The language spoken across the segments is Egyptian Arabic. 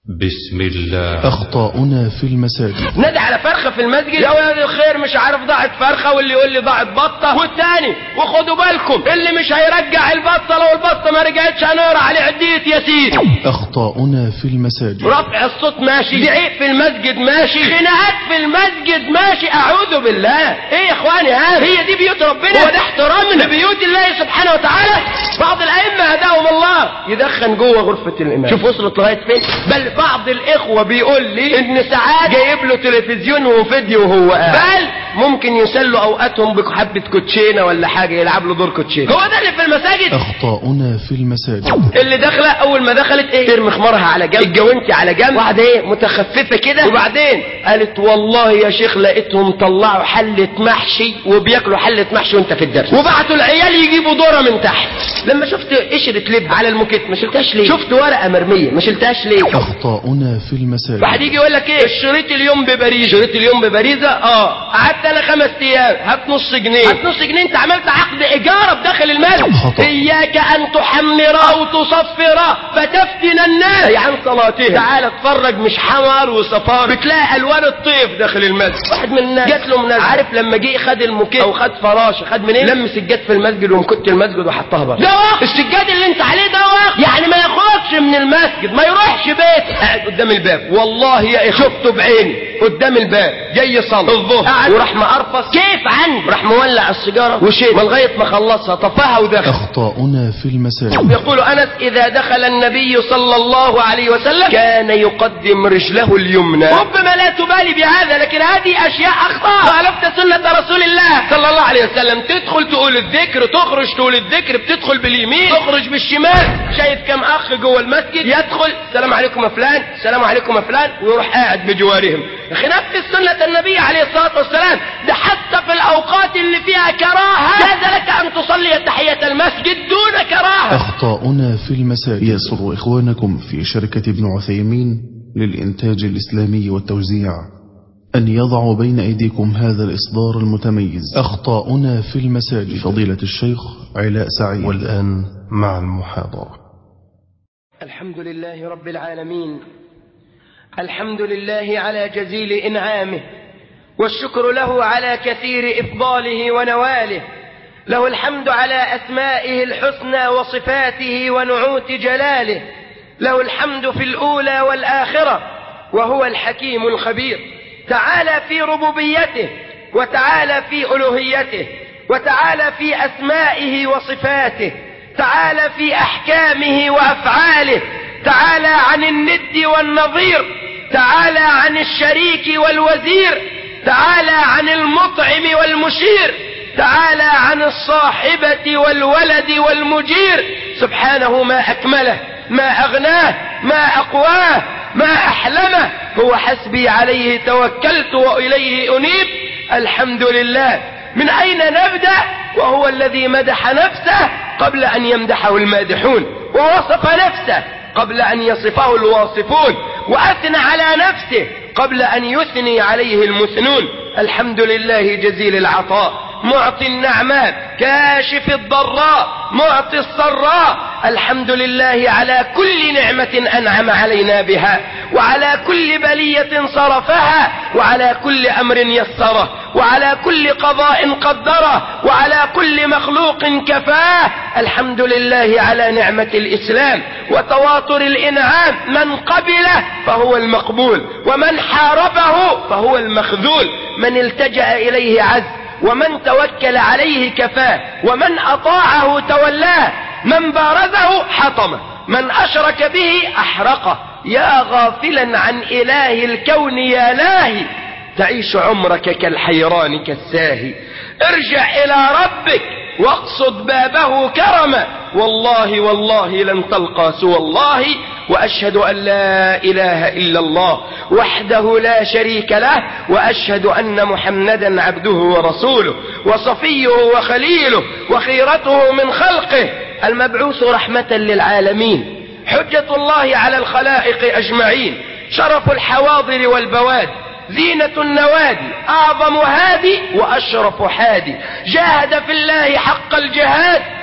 بسم الله أخطاؤنا في المساجد نادي على فرخه في المسجد يا ولاد الخير مش عارف ضاعت فرخه واللي يقول لي ضاعت بطه والتاني وخدوا بالكم اللي مش هيرجع البطه لو البطه ما رجعتش هنقرا عليه عديه ياسين أخطاؤنا في المساجد رفع الصوت ماشي زعيق في المسجد ماشي خناقات في المسجد ماشي اعوذ بالله ايه يا اخواني هذا هي دي بيوت ربنا هو ده احترامنا بيوت الله سبحانه وتعالى بعض الائمه هداهم الله يدخن جوه غرفه الامام شوف وصلت لغايه فين بل بعض الاخوه بيقول لي ان ساعات جايب له تلفزيون وفيديو وهو قاعد بل ممكن يسلوا اوقاتهم بحبه كوتشينه ولا حاجه يلعب له دور كوتشينه هو ده اللي في المساجد أخطاؤنا في المساجد اللي داخله اول ما دخلت ايه ترمي خمارها على جنب الجوانتي على جنب واحده ايه متخففه كده وبعدين قالت والله يا شيخ لقيتهم طلعوا حله محشي وبياكلوا حله محشي وانت في الدرس وبعتوا العيال يجيبوا دوره من تحت لما شفت قشره لب على الموكيت ما شلتهاش ليه شفت ورقه مرميه ما شلتهاش ليه أخطاؤنا في المساجد واحد يجي يقول لك ايه الشريط اليوم ببريزه شريط اليوم ببريزه اه قعدت انا خمس ايام هات نص جنيه هات نص جنيه انت عملت عقد ايجار بداخل المال خطأ. اياك ان تحمر او تصفر فتفتن الناس أي عن صلاتهم تعال اتفرج مش حمر وصفار بتلاقي الوان الطيف داخل المسجد واحد من الناس جات له منازل عارف لما جه خد الموكيت او خد فراشه خد منين لم سجاد في المسجد ومكت المسجد وحطها بره ده وقت السجاد اللي انت عليه ده وقت يعني ما يخرجش من المسجد ما يروحش بيت قاعد قدام الباب والله يا اخي شفته بعيني قدام الباب جاي يصلي الظهر قعد وراح مقرفص كيف عني راح مولع السيجاره وشيء ما لغايه ما خلصها طفاها ودخل أخطاؤنا في المساجد يقول انس اذا دخل النبي صلى الله عليه وسلم كان يقدم رجله اليمنى ربما لا تبالي بهذا لكن هذه اشياء اخطاء خالفت سنه رسول الله صلى الله عليه وسلم تدخل تقول الذكر تخرج تقول الذكر بتدخل باليمين تخرج بالشمال شايف كم اخ جوه المسجد يدخل السلام عليكم يا فلان السلام عليكم يا فلان ويروح قاعد بجوارهم يا اخي نفذ سنه النبي عليه الصلاه والسلام ده حتى في الاوقات اللي فيها كراهه جاز لك ان تصلي تحيه المسجد دون كراهه أخطاؤنا في المساجد يسر إخوانكم في شركة ابن عثيمين للإنتاج الإسلامي والتوزيع أن يضعوا بين أيديكم هذا الإصدار المتميز أخطاؤنا في المساجد فضيلة الشيخ علاء سعيد والآن مع المحاضرة الحمد لله رب العالمين الحمد لله على جزيل انعامه والشكر له على كثير افضاله ونواله له الحمد على اسمائه الحسنى وصفاته ونعوت جلاله له الحمد في الاولى والاخره وهو الحكيم الخبير تعالى في ربوبيته وتعالى في الوهيته وتعالى في اسمائه وصفاته تعالى في احكامه وافعاله تعالى عن الند والنظير تعالى عن الشريك والوزير تعالى عن المطعم والمشير تعالى عن الصاحبة والولد والمجير سبحانه ما أكمله ما أغناه ما أقواه ما أحلمه هو حسبي عليه توكلت وإليه أنيب الحمد لله من أين نبدأ وهو الذي مدح نفسه قبل أن يمدحه المادحون ووصف نفسه قبل أن يصفه الواصفون وأثنى على نفسه قبل أن يثني عليه المثنون الحمد لله جزيل العطاء معطي النعمات كاشف الضراء معطي السراء الحمد لله على كل نعمة أنعم علينا بها وعلى كل بلية صرفها وعلى كل أمر يسره وعلى كل قضاء قدره وعلى كل مخلوق كفاه الحمد لله على نعمة الإسلام وتواتر الإنعام من قبله فهو المقبول ومن حاربه فهو المخذول من التجأ إليه عز ومن توكل عليه كفاه ومن أطاعه تولاه من بارزه حطمه من أشرك به أحرقه يا غافلا عن إله الكون يا لاهي تعيش عمرك كالحيران كالساهي ارجع إلى ربك واقصد بابه كرما والله والله لن تلقى سوى الله وأشهد أن لا إله إلا الله وحده لا شريك له وأشهد أن محمدا عبده ورسوله وصفيه وخليله وخيرته من خلقه المبعوث رحمة للعالمين حجة الله على الخلائق أجمعين شرف الحواضر والبواد زينة النوادي أعظم هادي وأشرف حادي جاهد في الله حق الجهاد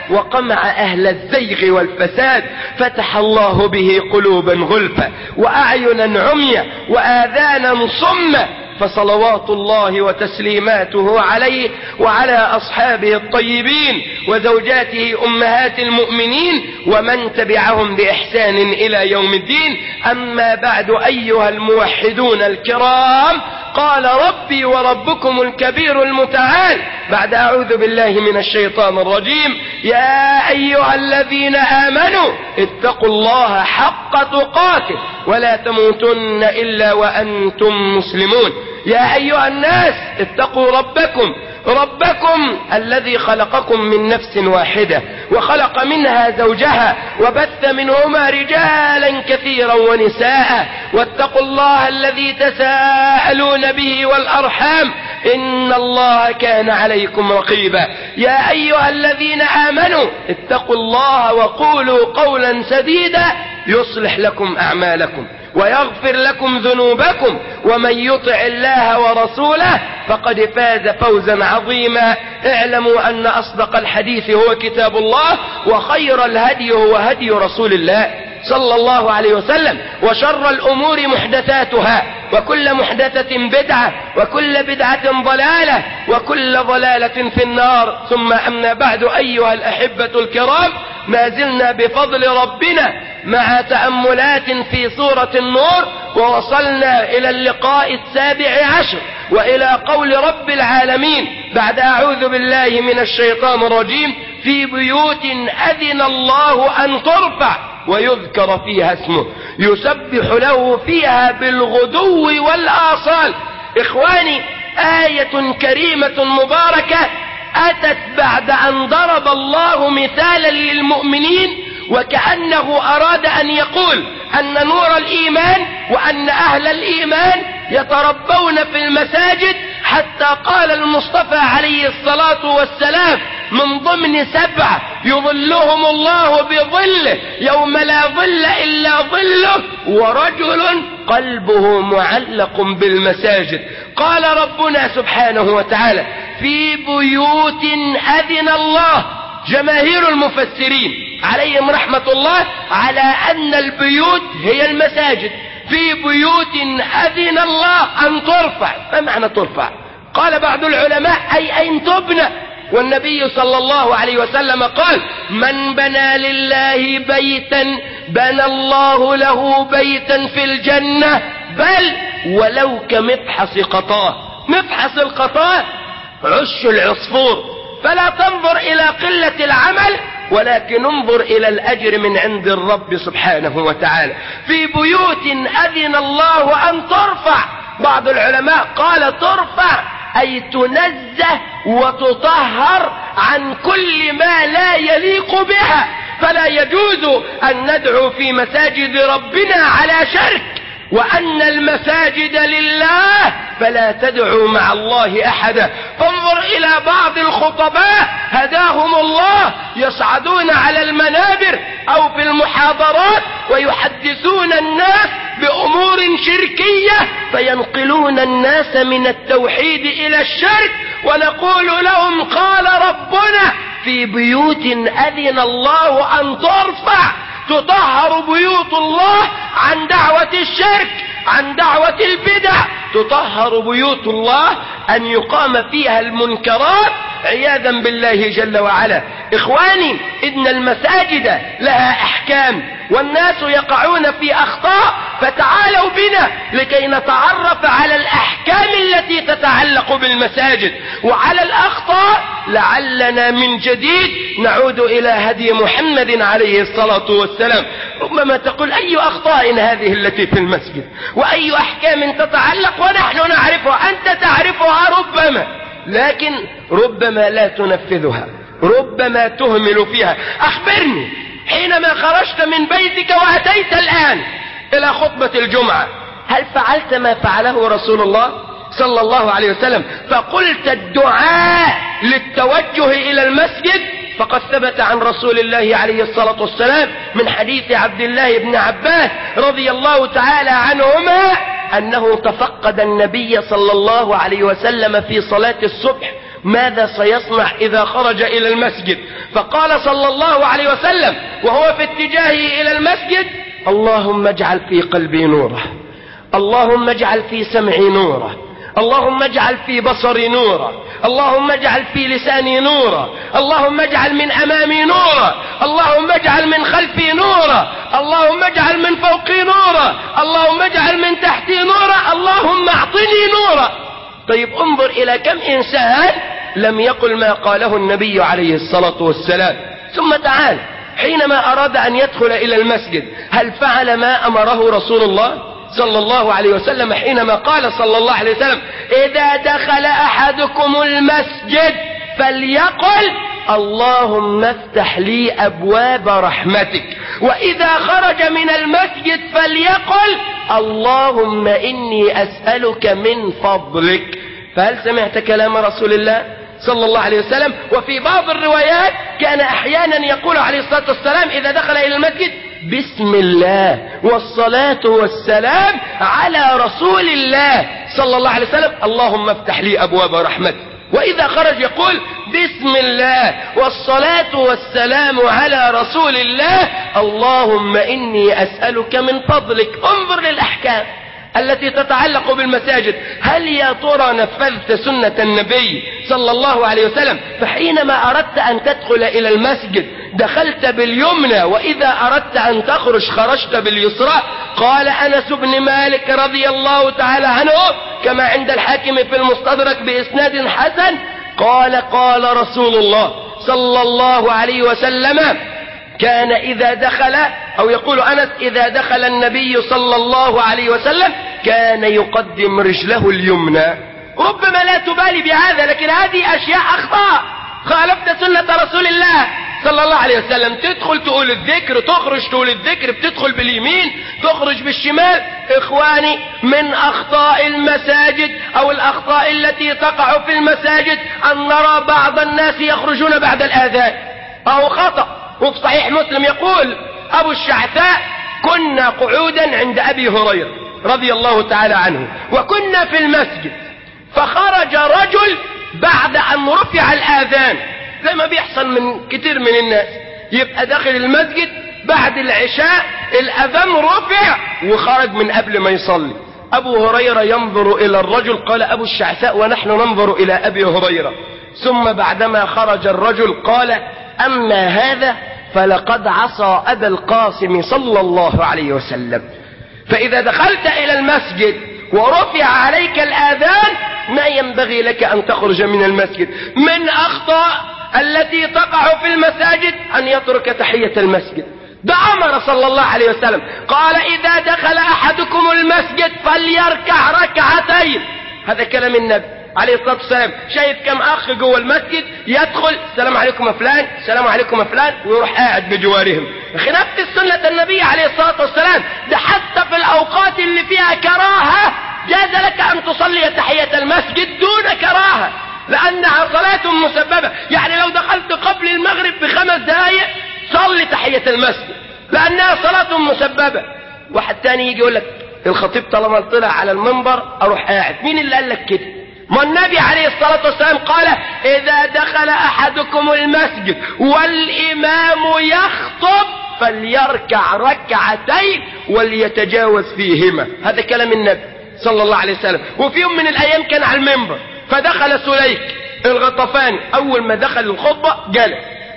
وقمع أهل الزيغ والفساد فتح الله به قلوبا غلفا وأعينا عميا وآذانا صما فصلوات الله وتسليماته عليه وعلى أصحابه الطيبين وزوجاته أمهات المؤمنين ومن تبعهم بإحسان إلى يوم الدين أما بعد أيها الموحدون الكرام قال ربي وربكم الكبير المتعال بعد أعوذ بالله من الشيطان الرجيم يا أيها الذين آمنوا اتقوا الله حق تقاته ولا تموتن إلا وأنتم مسلمون يا أيها الناس اتقوا ربكم ربكم الذي خلقكم من نفس واحدة وخلق منها زوجها وبث منهما رجالا كثيرا ونساء واتقوا الله الذي تساءلون به والأرحام إن الله كان عليكم رقيبا يا أيها الذين آمنوا اتقوا الله وقولوا قولا سديدا يصلح لكم أعمالكم ويغفر لكم ذنوبكم ومن يطع الله ورسوله فقد فاز فوزا عظيما اعلموا أن أصدق الحديث هو كتاب الله وخير الهدي هو هدي رسول الله صلى الله عليه وسلم وشر الأمور محدثاتها وكل محدثة بدعة وكل بدعة ضلالة وكل ضلالة في النار ثم أما بعد أيها الأحبة الكرام ما زلنا بفضل ربنا مع تأملات في سورة النور ووصلنا إلى اللقاء السابع عشر وإلى قول رب العالمين بعد أعوذ بالله من الشيطان الرجيم في بيوت أذن الله أن ترفع ويذكر فيها اسمه يسبح له فيها بالغدو والآصال إخواني آية كريمة مباركة أتت بعد أن ضرب الله مثالا للمؤمنين وكأنه أراد أن يقول أن نور الإيمان وأن أهل الإيمان يتربون في المساجد حتى قال المصطفى عليه الصلاة والسلام من ضمن سبعة يظلهم الله بظله يوم لا ظل إلا ظله ورجل قلبه معلق بالمساجد قال ربنا سبحانه وتعالى في بيوت أذن الله جماهير المفسرين عليهم رحمة الله على أن البيوت هي المساجد في بيوت أذن الله أن ترفع ما معنى ترفع قال بعض العلماء أي أن تبنى والنبي صلى الله عليه وسلم قال من بنى لله بيتا بنى الله له بيتا في الجنة بل ولو كمبحث قطاه مبحث القطاه عش العصفور فلا تنظر إلى قلة العمل ولكن انظر إلى الأجر من عند الرب سبحانه وتعالى في بيوت أذن الله أن ترفع بعض العلماء قال ترفع أي تنزه وتطهر عن كل ما لا يليق بها فلا يجوز أن ندعو في مساجد ربنا على شرك وأن المساجد لله فلا تدعوا مع الله أحدا فانظر إلى بعض الخطباء هداهم الله يصعدون على المنابر أو في المحاضرات ويحدثون الناس بأمور شركية فينقلون الناس من التوحيد إلى الشرك ونقول لهم قال ربنا في بيوت أذن الله أن ترفع تطهر بيوت الله عن دعوة الشرك عن دعوة البدع تطهر بيوت الله أن يقام فيها المنكرات عياذا بالله جل وعلا إخواني إن المساجد لها أحكام والناس يقعون في أخطاء فتعالوا بنا لكي نتعرف على الأحكام التي تتعلق بالمساجد وعلى الأخطاء لعلنا من جديد نعود إلى هدي محمد عليه الصلاة والسلام ربما تقول أي أخطاء هذه التي في المسجد وأي أحكام تتعلق ونحن نعرفها أنت تعرفها ربما لكن ربما لا تنفذها ربما تهمل فيها أخبرني حينما خرجت من بيتك وأتيت الآن إلى خطبة الجمعة هل فعلت ما فعله رسول الله صلى الله عليه وسلم فقلت الدعاء للتوجه إلى المسجد فقد ثبت عن رسول الله عليه الصلاة والسلام من حديث عبد الله بن عباس رضي الله تعالى عنهما أنه تفقد النبي صلى الله عليه وسلم في صلاة الصبح ماذا سيصنع إذا خرج إلى المسجد فقال صلى الله عليه وسلم وهو في اتجاهه إلى المسجد اللهم اجعل في قلبي نورا اللهم اجعل في سمعي نورا اللهم اجعل في بصري نورا اللهم اجعل في لساني نورا اللهم اجعل من امامي نورا اللهم اجعل من خلفي نورا اللهم اجعل من فوقي نورا اللهم اجعل من تحتي نورا اللهم اعطني نورا طيب انظر الى كم انسان لم يقل ما قاله النبي عليه الصلاة والسلام ثم تعال حينما اراد ان يدخل الى المسجد هل فعل ما امره رسول الله صلى الله عليه وسلم حينما قال صلى الله عليه وسلم إذا دخل أحدكم المسجد فليقل اللهم افتح لي أبواب رحمتك وإذا خرج من المسجد فليقل اللهم إني أسألك من فضلك فهل سمعت كلام رسول الله صلى الله عليه وسلم وفي بعض الروايات كان أحيانا يقول عليه الصلاة والسلام إذا دخل إلى المسجد بسم الله والصلاة والسلام على رسول الله صلى الله عليه وسلم اللهم افتح لي أبواب رحمتك وإذا خرج يقول بسم الله والصلاة والسلام على رسول الله اللهم إني أسألك من فضلك انظر للأحكام التي تتعلق بالمساجد هل يا ترى نفذت سنة النبي صلى الله عليه وسلم فحينما أردت أن تدخل إلى المسجد دخلت باليمنى وإذا أردت أن تخرج خرجت باليسرى قال أنس بن مالك رضي الله تعالى عنه كما عند الحاكم في المستدرك بإسناد حسن قال قال رسول الله صلى الله عليه وسلم كان إذا دخل أو يقول أنس إذا دخل النبي صلى الله عليه وسلم كان يقدم رجله اليمنى ربما لا تبالي بهذا لكن هذه أشياء أخطاء خالفت سنة رسول الله صلى الله عليه وسلم تدخل تقول الذكر تخرج تقول الذكر بتدخل باليمين تخرج بالشمال إخواني من أخطاء المساجد أو الأخطاء التي تقع في المساجد أن نرى بعض الناس يخرجون بعد الآذان أو خطأ وفي صحيح مسلم يقول أبو الشعثاء كنا قعودا عند أبي هريرة رضي الله تعالى عنه وكنا في المسجد فخرج رجل بعد أن رفع الآذان زي ما بيحصل من كتير من الناس يبقى داخل المسجد بعد العشاء الأذان رفع وخرج من قبل ما يصلي أبو هريرة ينظر إلى الرجل قال أبو الشعثاء ونحن ننظر إلى أبي هريرة ثم بعدما خرج الرجل قال أما هذا فلقد عصى أبا القاسم صلى الله عليه وسلم فإذا دخلت إلى المسجد ورفع عليك الآذان ما ينبغي لك أن تخرج من المسجد من أخطاء التي تقع في المساجد أن يترك تحية المسجد ده أمر صلى الله عليه وسلم قال إذا دخل أحدكم المسجد فليركع ركعتين هذا كلام النبي عليه الصلاة والسلام شايف كم أخ جوه المسجد يدخل السلام عليكم يا فلان السلام عليكم يا فلان ويروح قاعد بجوارهم خلاف سنة النبي عليه الصلاة والسلام ده حتى في الأوقات اللي فيها كراهة جاز لك أن تصلي تحية المسجد دون كراهة لأنها صلاة مسببة يعني لو دخلت قبل المغرب بخمس دقائق صلي تحية المسجد لأنها صلاة مسببة واحد تاني يجي يقول لك الخطيب طالما طلع على المنبر أروح قاعد مين اللي قال لك كده ما النبي عليه الصلاة والسلام قال إذا دخل أحدكم المسجد والإمام يخطب فليركع ركعتين وليتجاوز فيهما هذا كلام النبي صلى الله عليه وسلم وفي يوم من الأيام كان على المنبر فدخل سليك الغطفاني أول ما دخل الخطبة جلس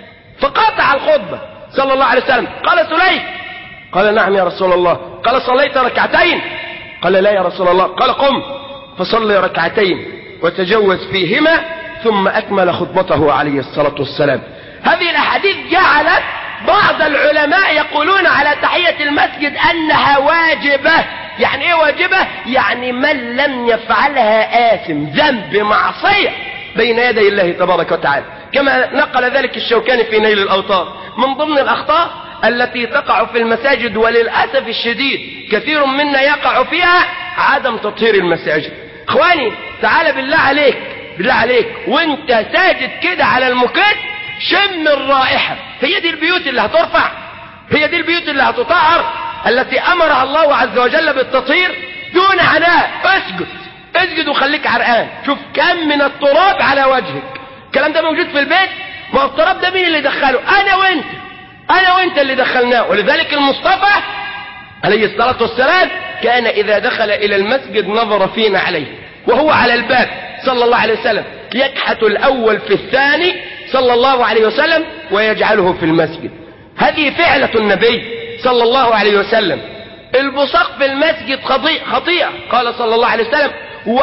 فقاطع الخطبة صلى الله عليه وسلم قال سليك قال نعم يا رسول الله قال صليت ركعتين قال لا يا رسول الله قال قم فصلي ركعتين وتجوز فيهما ثم أكمل خطبته عليه الصلاة والسلام هذه الأحاديث جعلت بعض العلماء يقولون على تحية المسجد أنها واجبة يعني ايه واجبة يعني من لم يفعلها آثم ذنب معصية بين يدي الله تبارك وتعالى كما نقل ذلك الشوكاني في نيل الأوطار من ضمن الأخطاء التي تقع في المساجد وللأسف الشديد كثير منا يقع فيها عدم تطهير المساجد اخواني تعال بالله عليك بالله عليك وانت ساجد كده على المكت شم الرائحة هي دي البيوت اللي هترفع هي دي البيوت اللي هتطهر التي امرها الله عز وجل بالتطهير دون عناء اسجد اسجد وخليك عرقان شوف كم من التراب على وجهك الكلام ده موجود في البيت ما هو التراب ده مين اللي دخله انا وانت انا وانت اللي دخلناه ولذلك المصطفى عليه الصلاة والسلام كان اذا دخل الى المسجد نظر فينا عليه وهو على الباب صلى الله عليه وسلم يكحت الاول في الثاني صلى الله عليه وسلم ويجعله في المسجد هذه فعلة النبي صلى الله عليه وسلم البصاق في المسجد خطيئة قال صلى الله عليه وسلم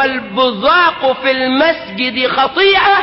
والبزاق في المسجد خطيئة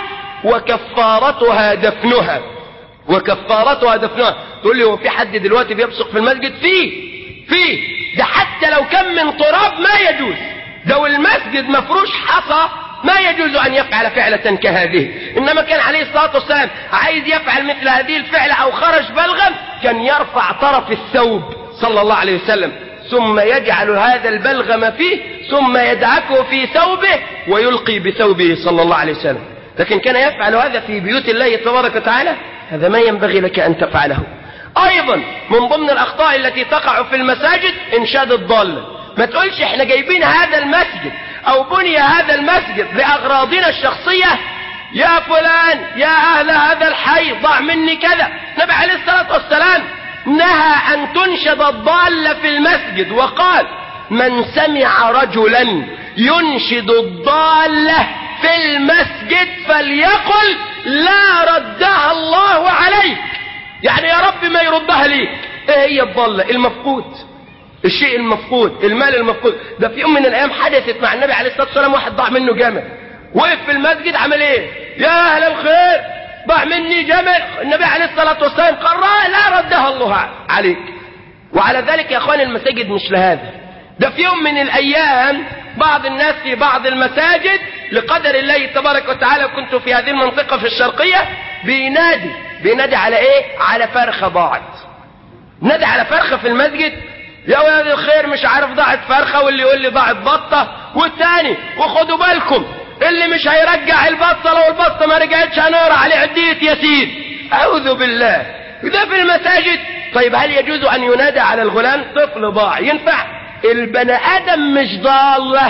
وكفارتها دفنها وكفارتها دفنها تقول لي هو في حد دلوقتي بيبصق في المسجد فيه فيه ده حتى لو كان من تراب ما يجوز لو المسجد مفروش حصى ما يجوز أن يفعل فعلة كهذه إنما كان عليه الصلاة والسلام عايز يفعل مثل هذه الفعلة أو خرج بلغم كان يرفع طرف الثوب صلى الله عليه وسلم ثم يجعل هذا البلغم فيه ثم يدعكه في ثوبه ويلقي بثوبه صلى الله عليه وسلم لكن كان يفعل هذا في بيوت الله تبارك وتعالى هذا ما ينبغي لك أن تفعله أيضا من ضمن الأخطاء التي تقع في المساجد إنشاد الضالة ما تقولش احنا جايبين هذا المسجد او بني هذا المسجد لاغراضنا الشخصية يا فلان يا اهل هذا الحي ضع مني كذا النبي عليه الصلاة والسلام نهى ان تنشد الضالة في المسجد وقال من سمع رجلا ينشد الضالة في المسجد فليقل لا ردها الله عليك يعني يا رب ما يردها ليك ايه هي الضالة المفقود الشيء المفقود المال المفقود ده في يوم من الايام حدثت مع النبي عليه الصلاه والسلام واحد ضاع منه جمل وقف في المسجد عمل ايه يا اهل الخير ضاع مني جمل النبي عليه الصلاه والسلام قال لا ردها الله عليك وعلى ذلك يا اخوان المساجد مش لهذا ده في يوم من الايام بعض الناس في بعض المساجد لقدر الله تبارك وتعالى كنت في هذه المنطقه في الشرقيه بينادي بينادي على ايه على فرخه ضاعت نادي على فرخه في المسجد يا ولاد الخير مش عارف ضاعت فرخة واللي يقول لي ضاعت بطة والتاني وخدوا بالكم اللي مش هيرجع البطة لو البطة ما رجعتش هنقرا عليه عدية ياسين أعوذ بالله ده في المساجد طيب هل يجوز أن ينادى على الغلام طفل ضاع ينفع البني آدم مش ضالة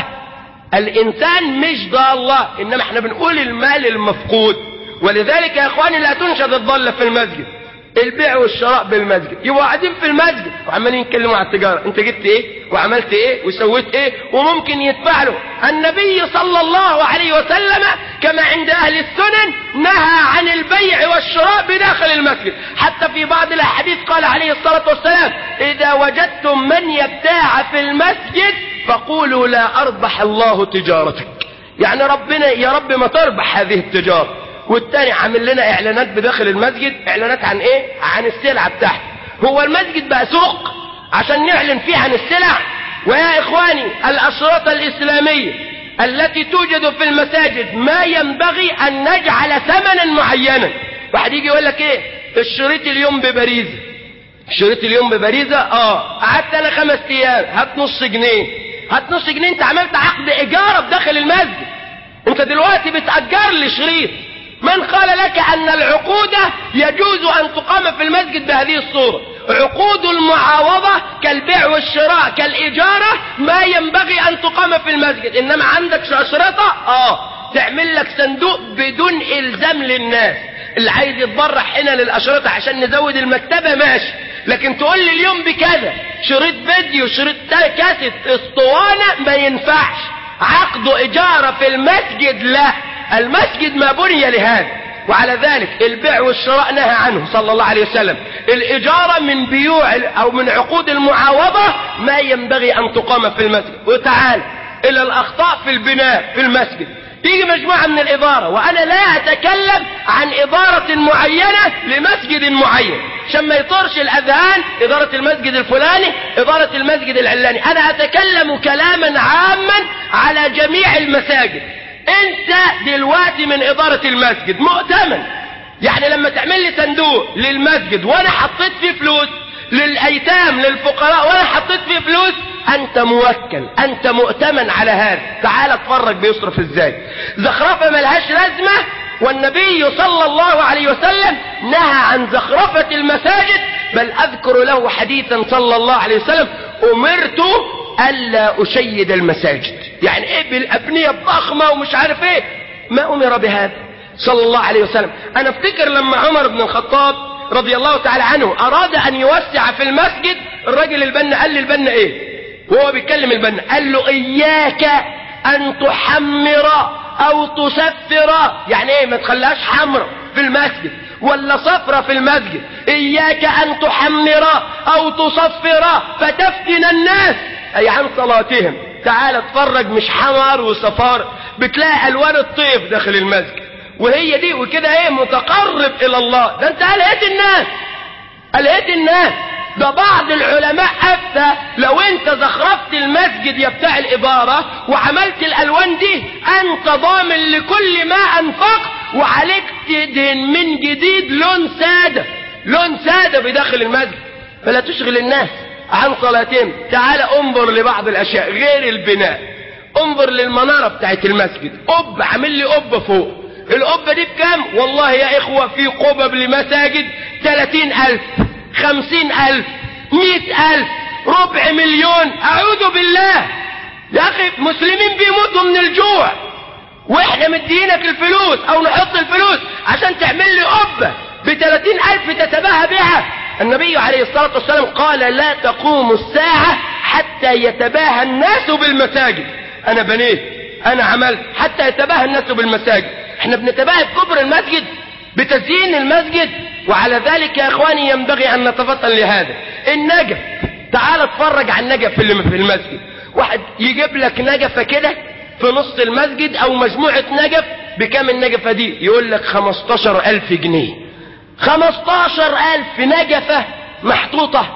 الإنسان مش ضالة إنما احنا بنقول المال المفقود ولذلك يا إخواني لا تنشد الضالة في المسجد البيع والشراء بالمسجد يبقوا قاعدين في المسجد وعمالين يتكلموا على التجاره انت جبت ايه وعملت ايه وسويت ايه وممكن يدفع له النبي صلى الله عليه وسلم كما عند اهل السنن نهى عن البيع والشراء بداخل المسجد حتى في بعض الاحاديث قال عليه الصلاه والسلام اذا وجدتم من يبتاع في المسجد فقولوا لا اربح الله تجارتك يعني ربنا يا رب ما تربح هذه التجاره والتاني عامل لنا اعلانات بداخل المسجد اعلانات عن ايه عن السلعة بتاعته هو المسجد بقى سوق عشان نعلن فيه عن السلع ويا اخواني الاشرطة الاسلامية التي توجد في المساجد ما ينبغي ان نجعل ثمنا معينا واحد يجي يقول لك ايه الشريط اليوم ببريزة الشريط اليوم ببريزة اه قعدت انا خمس ايام هات نص جنيه هات نص جنيه انت عملت عقد ايجار بداخل المسجد انت دلوقتي بتأجر لي شريط من قال لك أن العقود يجوز أن تقام في المسجد بهذه الصورة عقود المعاوضة كالبيع والشراء كالإجارة ما ينبغي أن تقام في المسجد إنما عندك أشرطة آه تعمل لك صندوق بدون إلزام للناس اللي عايز يتبرع هنا للأشرطة عشان نزود المكتبة ماشي لكن تقول لي اليوم بكذا شريط فيديو شريط كاسيت اسطوانة ما ينفعش عقد إجارة في المسجد لا المسجد ما بني لهذا وعلى ذلك البيع والشراء نهى عنه صلى الله عليه وسلم الإجارة من بيوع أو من عقود المعاوضة ما ينبغي أن تقام في المسجد وتعال إلى الأخطاء في البناء في المسجد تيجي مجموعة من الإدارة وأنا لا أتكلم عن إدارة معينة لمسجد معين عشان ما يطرش الأذهان إدارة المسجد الفلاني إدارة المسجد العلاني أنا أتكلم كلاما عاما على جميع المساجد انت دلوقتي من ادارة المسجد مؤتمن يعني لما تعمل لي صندوق للمسجد وانا حطيت فيه فلوس للايتام للفقراء وانا حطيت فيه فلوس انت موكل انت مؤتمن على هذا تعال اتفرج بيصرف ازاي زخرفة ملهاش لازمة والنبي صلى الله عليه وسلم نهى عن زخرفة المساجد بل اذكر له حديثا صلى الله عليه وسلم امرت الا اشيد المساجد يعني ايه بالابنية الضخمة ومش عارف ايه ما امر بهذا صلى الله عليه وسلم انا افتكر لما عمر بن الخطاب رضي الله تعالى عنه اراد ان يوسع في المسجد الراجل البنا قال لي البنا ايه وهو بيتكلم البنا قال له اياك ان تحمر او تسفر يعني ايه ما تخليهاش حمراء في المسجد ولا صفرة في المسجد اياك ان تحمر او تصفر فتفتن الناس اي عن صلاتهم تعال اتفرج مش حمر وصفار بتلاقي الوان الطيف داخل المسجد وهي دي وكده ايه متقرب الى الله ده انت لقيت الناس لقيت الناس ده بعض العلماء افتى لو انت زخرفت المسجد يا بتاع الابارة وعملت الالوان دي انت ضامن لكل ما انفقت وعليك تدهن من جديد لون سادة لون سادة بداخل المسجد فلا تشغل الناس عن صلاتهم تعال انظر لبعض الاشياء غير البناء انظر للمنارة بتاعت المسجد قب عامل لي قبة فوق القبة دي بكام والله يا اخوة في قبب لمساجد ثلاثين الف خمسين الف مئة الف ربع مليون اعوذ بالله يا اخي مسلمين بيموتوا من الجوع واحنا مدينك الفلوس او نحط الفلوس عشان تعمل لي قبة بثلاثين الف تتباهى بها النبي عليه الصلاة والسلام قال لا تقوم الساعة حتى يتباهى الناس بالمساجد انا بنيت انا عملت حتى يتباهى الناس بالمساجد احنا بنتباهى بكبر المسجد بتزيين المسجد وعلى ذلك يا اخواني ينبغي ان نتفطن لهذا النجف تعال اتفرج على النجف اللي في المسجد واحد يجيب لك نجفة كده في نص المسجد او مجموعة نجف بكام النجفة دي يقول لك خمستاشر الف جنيه خمستاشر الف نجفة محطوطة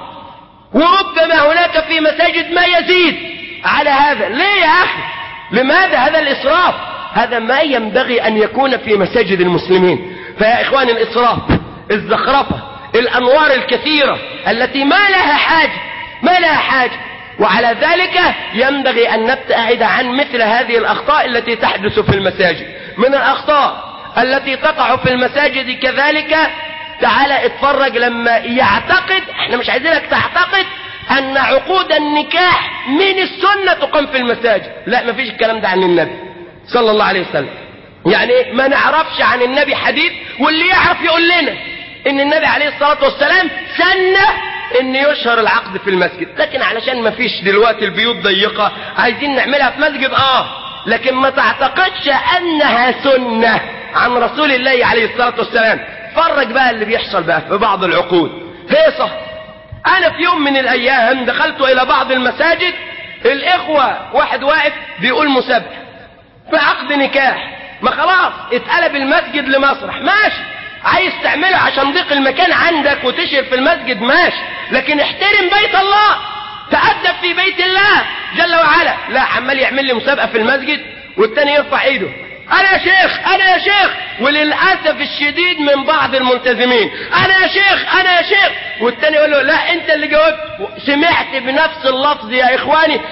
وربما هناك في مساجد ما يزيد على هذا ليه يا اخي لماذا هذا الاسراف هذا ما ينبغي ان يكون في مساجد المسلمين فيا اخوان الاسراف الزخرفة الانوار الكثيرة التي ما لها حاجة ما لها حاجة وعلى ذلك ينبغي ان نبتعد عن مثل هذه الاخطاء التي تحدث في المساجد من الاخطاء التي تقع في المساجد كذلك تعال اتفرج لما يعتقد احنا مش عايزينك تعتقد ان عقود النكاح من السنة تقام في المساجد لا مفيش الكلام ده عن النبي صلى الله عليه وسلم يعني ما نعرفش عن النبي حديث واللي يعرف يقول لنا ان النبي عليه الصلاة والسلام سن ان يشهر العقد في المسجد لكن علشان ما فيش دلوقتي البيوت ضيقة عايزين نعملها في مسجد اه لكن ما تعتقدش انها سنة عن رسول الله عليه الصلاة والسلام فرج بقى اللي بيحصل بقى في بعض العقود هيصة انا في يوم من الايام دخلت الى بعض المساجد الاخوة واحد واقف بيقول مسابقة في عقد نكاح ما خلاص اتقلب المسجد لمسرح ماشي عايز تعملها عشان ضيق المكان عندك وتشهر في المسجد ماشي لكن احترم بيت الله تأدب في بيت الله جل وعلا لا عمال يعمل لي مسابقة في المسجد والتاني يرفع ايده انا يا شيخ انا يا شيخ وللاسف الشديد من بعض الملتزمين انا يا شيخ انا يا شيخ والتاني يقول له لا انت اللي جاوبت سمعت بنفس اللفظ يا اخواني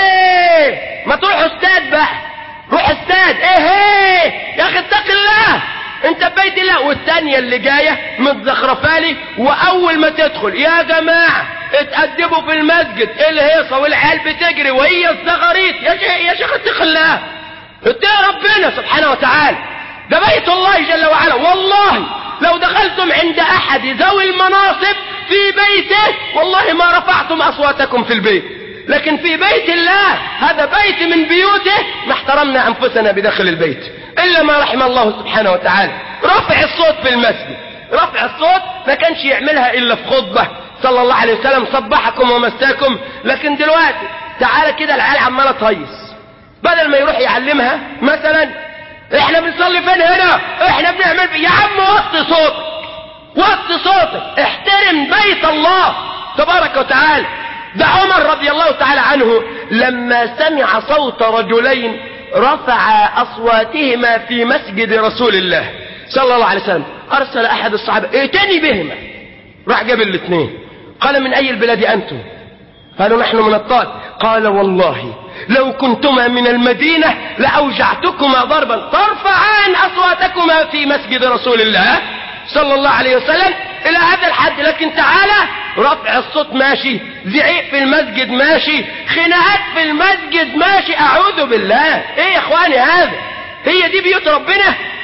هي ما تروح استاذ بقى روح استاذ ايه هي يا اخي اتق الله انت ببيت الله والتانية اللي جاية متزخرفالي واول ما تدخل يا جماعة اتأدبوا في المسجد الهيصة والعيال بتجري وهي الزغاريت يا شيخ يا شيخ اتق الله اتقي ربنا سبحانه وتعالى ده بيت الله جل وعلا والله لو دخلتم عند احد ذوي المناصب في بيته والله ما رفعتم اصواتكم في البيت لكن في بيت الله هذا بيت من بيوته ما احترمنا انفسنا بداخل البيت الا ما رحم الله سبحانه وتعالى رفع الصوت في المسجد رفع الصوت ما كانش يعملها الا في خطبة صلى الله عليه وسلم صبحكم ومساكم لكن دلوقتي تعالى كده العيال عمالة تهيص بدل ما يروح يعلمها مثلا احنا بنصلي فين هنا احنا بنعمل في... يا عم وطي صوتك وطي صوتك احترم بيت الله تبارك وتعالى ده عمر رضي الله تعالى عنه لما سمع صوت رجلين رفع اصواتهما في مسجد رسول الله صلى الله عليه وسلم ارسل احد الصحابة ائتني بهما راح جاب الاثنين قال من اي البلاد انتم قالوا نحن من الطائف قال والله لو كنتما من المدينة لأوجعتكما ضربا ترفعان أصواتكما في مسجد رسول الله صلى الله عليه وسلم إلى هذا الحد لكن تعالى رفع الصوت ماشي زعيق في المسجد ماشي خناقات في المسجد ماشي أعوذ بالله إيه يا إخواني هذا هي دي بيوت ربنا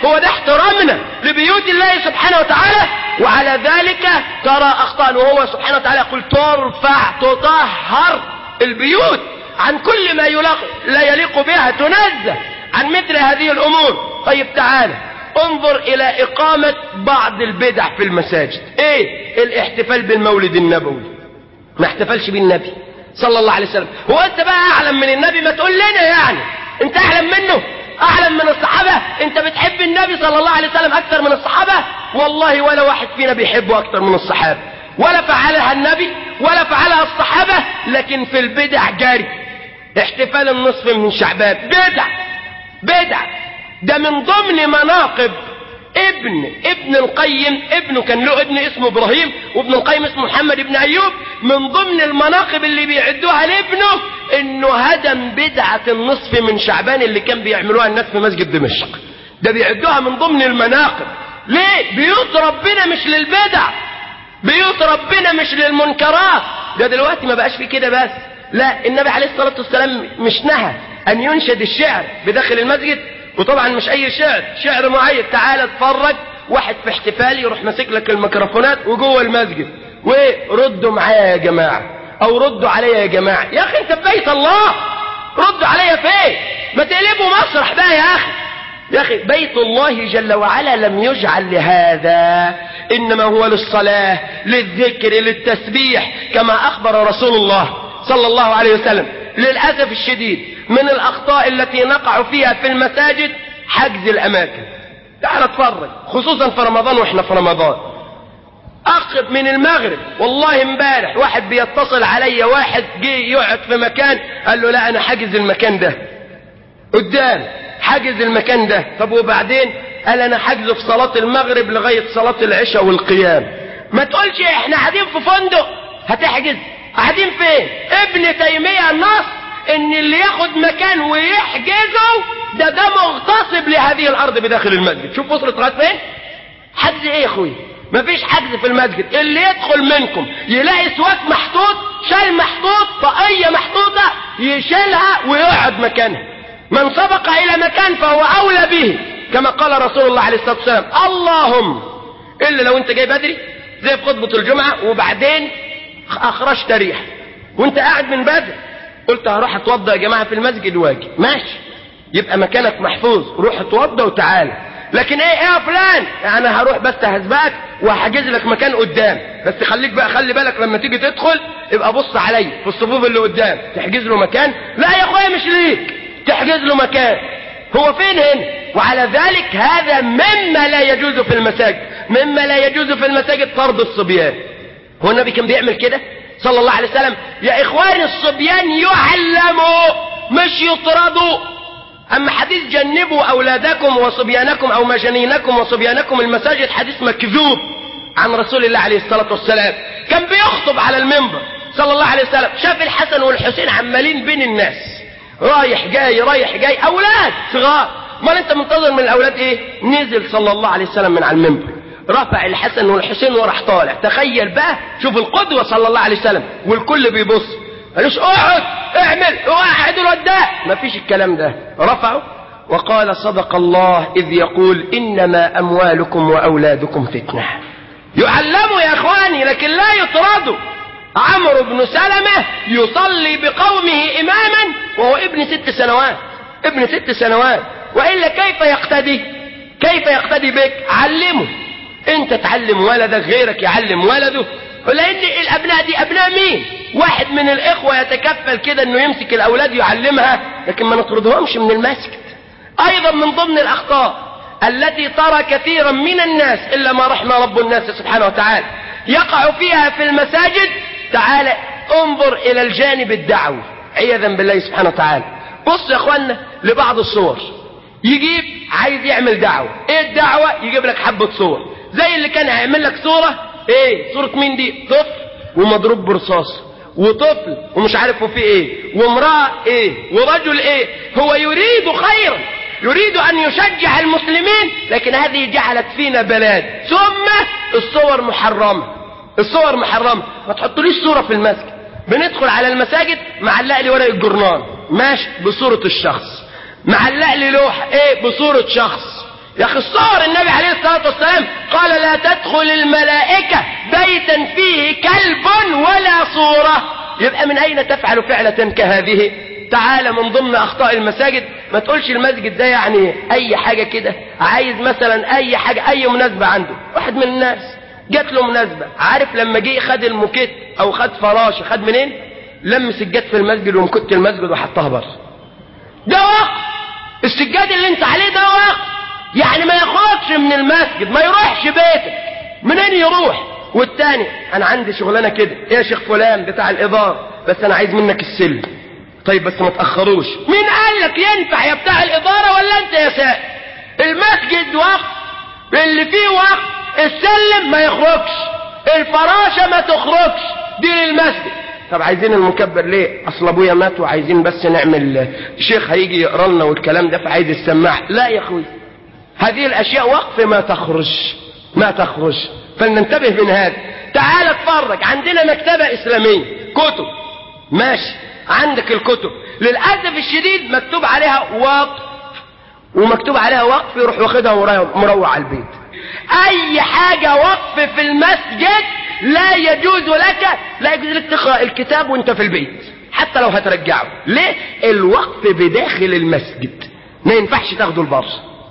هو ده احترامنا لبيوت الله سبحانه وتعالى وعلى ذلك ترى اخطاء وهو سبحانه وتعالى يقول ترفع تطهر البيوت عن كل ما يلاق لا يليق بها تنزه عن مثل هذه الامور طيب تعالى انظر الى اقامة بعض البدع في المساجد ايه الاحتفال بالمولد النبوي ما احتفلش بيه النبي صلى الله عليه وسلم هو انت بقى اعلم من النبي ما تقول لنا يعني انت اعلم منه اعلم من الصحابة انت بتحب النبي صلى الله عليه وسلم اكثر من الصحابة والله ولا واحد فينا بيحبه اكثر من الصحابة ولا فعلها النبي ولا فعلها الصحابة لكن في البدع جاري احتفال النصف من شعبان بدع بدع ده من ضمن مناقب ابن ابن القيم ابنه كان له ابن اسمه ابراهيم وابن القيم اسمه محمد ابن ايوب من ضمن المناقب اللي بيعدوها لابنه انه هدم بدعة النصف من شعبان اللي كان بيعملوها الناس في مسجد دمشق ده بيعدوها من ضمن المناقب ليه بيوت ربنا مش للبدع بيوت ربنا مش للمنكرات ده دلوقتي ما بقاش في كده بس لا النبي عليه الصلاة والسلام مش نهى ان ينشد الشعر بداخل المسجد وطبعا مش اي شعر شعر معين تعال اتفرج واحد في احتفال يروح ماسك لك الميكروفونات وجوه المسجد وردوا معايا يا جماعه او ردوا عليا يا جماعه يا اخي انت في بيت الله ردوا عليا فين ما تقلبوا مسرح بقى يا اخي يا اخي بيت الله جل وعلا لم يجعل لهذا انما هو للصلاه للذكر للتسبيح كما اخبر رسول الله صلى الله عليه وسلم للاسف الشديد من الاخطاء التي نقع فيها في المساجد حجز الاماكن تعال اتفرج خصوصا في رمضان واحنا في رمضان اقرب من المغرب والله امبارح واحد بيتصل عليا واحد جه يقعد في مكان قال له لا انا حاجز المكان ده قدام حاجز المكان ده طب وبعدين قال انا حاجزه في صلاة المغرب لغاية صلاة العشاء والقيام ما تقولش احنا قاعدين في فندق هتحجز قاعدين فين ابن تيمية النص ان اللي ياخد مكان ويحجزه ده ده مغتصب لهذه الارض بداخل المسجد شوف وصلت لغايه فين حجز ايه يا اخويا مفيش حجز في المسجد اللي يدخل منكم يلاقي سواك محطوط شال محطوط طاقية محطوطة يشيلها ويقعد مكانها من سبق الى مكان فهو اولى به كما قال رسول الله عليه الصلاة والسلام اللهم الا لو انت جاي بدري زي في خطبة الجمعة وبعدين اخرجت ريح وانت قاعد من بدري قلت هروح اتوضى يا جماعة في المسجد واجي ماشي يبقى مكانك محفوظ روح اتوضى وتعالى لكن ايه ايه يا فلان يعني هروح بس هسبقك وهحجز لك مكان قدام بس خليك بقى خلي بالك لما تيجي تدخل يبقى بص عليا في الصفوف اللي قدام تحجز له مكان لا يا اخويا مش ليك تحجز له مكان هو فين هنا وعلى ذلك هذا مما لا يجوز في المساجد مما لا يجوز في المساجد طرد الصبيان هو النبي كان بيعمل كده صلى الله عليه وسلم يا اخوان الصبيان يعلموا مش يطردوا اما حديث جنبوا اولادكم وصبيانكم او مجانينكم وصبيانكم المساجد حديث مكذوب عن رسول الله عليه الصلاة والسلام كان بيخطب على المنبر صلى الله عليه وسلم شاف الحسن والحسين عمالين بين الناس رايح جاي رايح جاي اولاد صغار امال انت منتظر من الاولاد ايه نزل صلى الله عليه وسلم من على المنبر رفع الحسن والحسين وراح طالع تخيل بقى شوف القدوة صلى الله عليه وسلم والكل بيبص قالوش اقعد اعمل اقعد الواد ده مفيش الكلام ده رفعوا وقال صدق الله اذ يقول انما اموالكم واولادكم فتنه يعلموا يا اخواني لكن لا يطردوا عمرو بن سلمة يصلي بقومه اماما وهو ابن ست سنوات ابن ست سنوات والا كيف يقتدي كيف يقتدي بك علمه انت تعلم ولدك غيرك يعلم ولده لان الابناء دي ابناء مين واحد من الاخوة يتكفل كده انه يمسك الاولاد يعلمها لكن ما نطردهمش من المسجد ايضا من ضمن الاخطاء التي ترى كثيرا من الناس الا ما رحم رب الناس سبحانه وتعالى يقع فيها في المساجد تعالى انظر الى الجانب الدعوي عياذا بالله سبحانه وتعالى بص يا اخوانا لبعض الصور يجيب عايز يعمل دعوة ايه الدعوة يجيب لك حبة صور زي اللي كان هيعمل لك صورة ايه صورة مين دي طفل ومضروب برصاص وطفل ومش عارف فيه ايه وامرأة ايه ورجل ايه هو يريد خيرا يريد ان يشجع المسلمين لكن هذه جعلت فينا بلاد ثم الصور محرمة الصور محرمة ما تحطليش صورة في المسجد بندخل على المساجد معلق لي ورق الجرنان ماشي بصورة الشخص معلق لي لوحة ايه بصورة شخص يا اخي الصور النبي عليه الصلاة والسلام قال لا تدخل الملائكة بيتا فيه كلب ولا صورة يبقى من اين تفعل فعلة كهذه تعالى من ضمن اخطاء المساجد ما تقولش المسجد ده يعني اي حاجة كده عايز مثلا اي حاجة اي مناسبة عنده واحد من الناس جات له مناسبة عارف لما جه خد الموكيت او خد فراش خد منين لم سجاد في المسجد ومكت المسجد وحطها بره ده وقت السجاد اللي انت عليه ده وقت يعني ما يخرجش من المسجد ما يروحش بيتك منين يروح والتاني انا عندي شغلانه كده ايه يا شيخ فلان بتاع الاداره بس انا عايز منك السلم طيب بس ما تاخروش مين قال لك ينفع يا بتاع الاداره ولا انت يا سائل المسجد وقت اللي فيه وقت السلم ما يخرجش الفراشه ما تخرجش دي للمسجد طب عايزين المكبر ليه اصل ابويا مات وعايزين بس نعمل شيخ هيجي يقرا لنا والكلام ده فعايز السماعه لا يا اخوي هذه الاشياء وقف ما تخرج ما تخرج فلننتبه من هذا تعال اتفرج عندنا مكتبة اسلامية كتب ماشي عندك الكتب للأسف الشديد مكتوب عليها وقف ومكتوب عليها وقف يروح واخدها ومروح على البيت اي حاجة وقف في المسجد لا يجوز لك لا يجوز لك تقرأ الكتاب وانت في البيت حتى لو هترجعه ليه الوقف بداخل المسجد ما ينفعش تاخده البر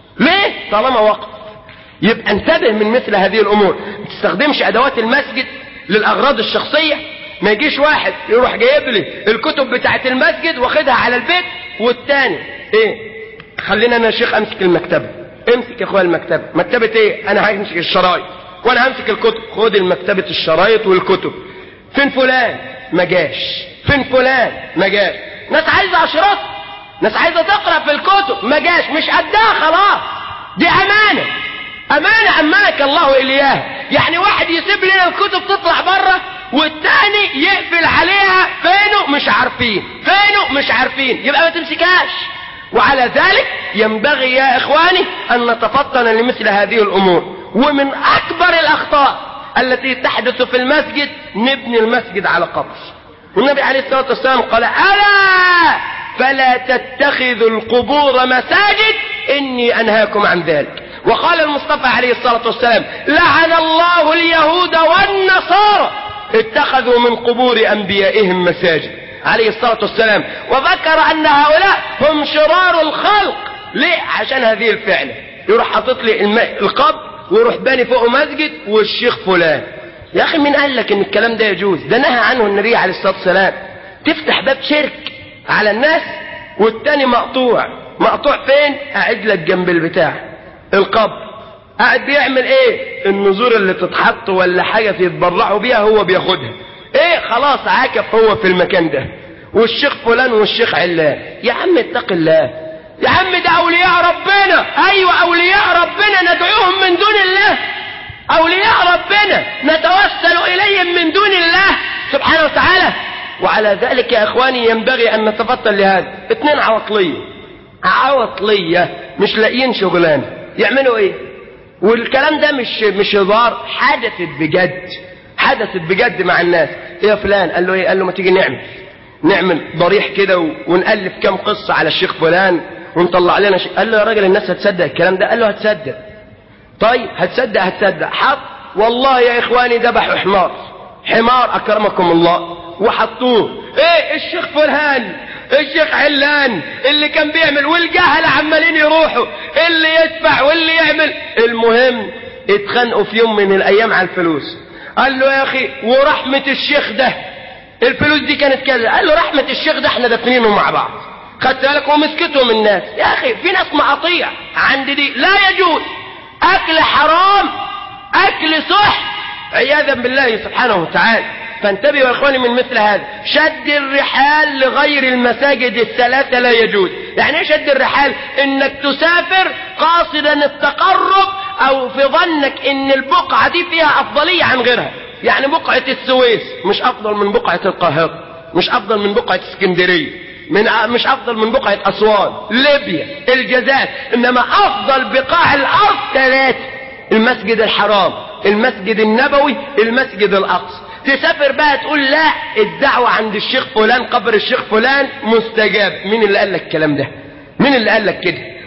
ليه طالما وقف يبقى انتبه من مثل هذه الامور ما تستخدمش ادوات المسجد للاغراض الشخصية ما يجيش واحد يروح جايب لي الكتب بتاعت المسجد واخدها على البيت والتاني ايه خلينا انا يا شيخ امسك المكتبة امسك يا اخويا المكتبة مكتبة ايه انا همسك الشرايط وانا همسك الكتب خد المكتبة الشرايط والكتب فين فلان ما جاش فين فلان ما جاش ناس عايزة اشراط ناس عايزة تقرأ في الكتب ما جاش مش قدها خلاص دي امانة امانة امنك الله اليها يعني واحد يسيب لنا الكتب تطلع بره والتاني يقفل عليها فينه مش عارفين فينه مش عارفين يبقى ما تمسكهاش وعلى ذلك ينبغي يا اخواني ان نتفطن لمثل هذه الامور ومن اكبر الاخطاء التي تحدث في المسجد نبني المسجد على قبر والنبي عليه الصلاة والسلام قال ألا فلا تتخذوا القبور مساجد إني أنهاكم عن ذلك وقال المصطفى عليه الصلاة والسلام لعن الله اليهود والنصارى اتخذوا من قبور أنبيائهم مساجد عليه الصلاة والسلام وذكر أن هؤلاء هم شرار الخلق ليه عشان هذه الفعلة يروح حاطط لي الماء القبر ويروح باني فوقه مسجد والشيخ فلان يا أخي مين قال لك إن الكلام ده يجوز ده نهى عنه النبي عليه الصلاة والسلام تفتح باب شرك على الناس والتاني مقطوع مقطوع فين قاعد لك جنب البتاع القبر قاعد بيعمل ايه النذور اللي تتحط ولا حاجة يتبرعوا بيها هو بياخدها ايه خلاص عاكف هو في المكان ده والشيخ فلان والشيخ علان يا عم اتق الله يا عم ده اولياء ربنا ايوه اولياء ربنا ندعوهم من دون الله اولياء ربنا نتوسل اليهم من دون الله سبحانه وتعالى وعلى ذلك يا اخواني ينبغي ان نتفطن لهذا اثنين عواطلية عواطلية مش لاقيين شغلانة يعملوا ايه والكلام ده مش مش هزار حدثت بجد حدثت بجد مع الناس ايه يا فلان قال له ايه قال له ما تيجي نعمل نعمل ضريح كده ونألف كام قصة على الشيخ فلان ونطلع لنا شيء قال له يا راجل الناس هتصدق الكلام ده قال له هتصدق طيب هتصدق هتصدق حط والله يا اخواني ذبحوا حمار حمار اكرمكم الله وحطوه ايه الشيخ فلان الشيخ علان اللي كان بيعمل والجهل عمالين يروحوا اللي يدفع واللي يعمل المهم اتخانقوا في يوم من الايام على الفلوس قال له يا اخي ورحمة الشيخ ده الفلوس دي كانت كذا قال له رحمة الشيخ ده احنا دفنينهم مع بعض خدت بالك ومسكتهم الناس يا اخي في ناس مقاطيع عند دي لا يجوز اكل حرام اكل صح عياذا بالله سبحانه وتعالى فانتبهوا يا اخواني من مثل هذا شد الرحال لغير المساجد الثلاثة لا يجوز يعني ايه شد الرحال انك تسافر قاصدا التقرب او في ظنك ان البقعة دي فيها افضلية عن غيرها يعني بقعة السويس مش افضل من بقعة القاهرة مش افضل من بقعة اسكندرية من مش افضل من بقعة اسوان ليبيا الجزائر انما افضل بقاع الارض ثلاثة المسجد الحرام المسجد النبوي المسجد الاقصى تسافر بقى تقول لا الدعوة عند الشيخ فلان قبر الشيخ فلان مستجاب مين اللي قال لك الكلام ده مين اللي قال لك كده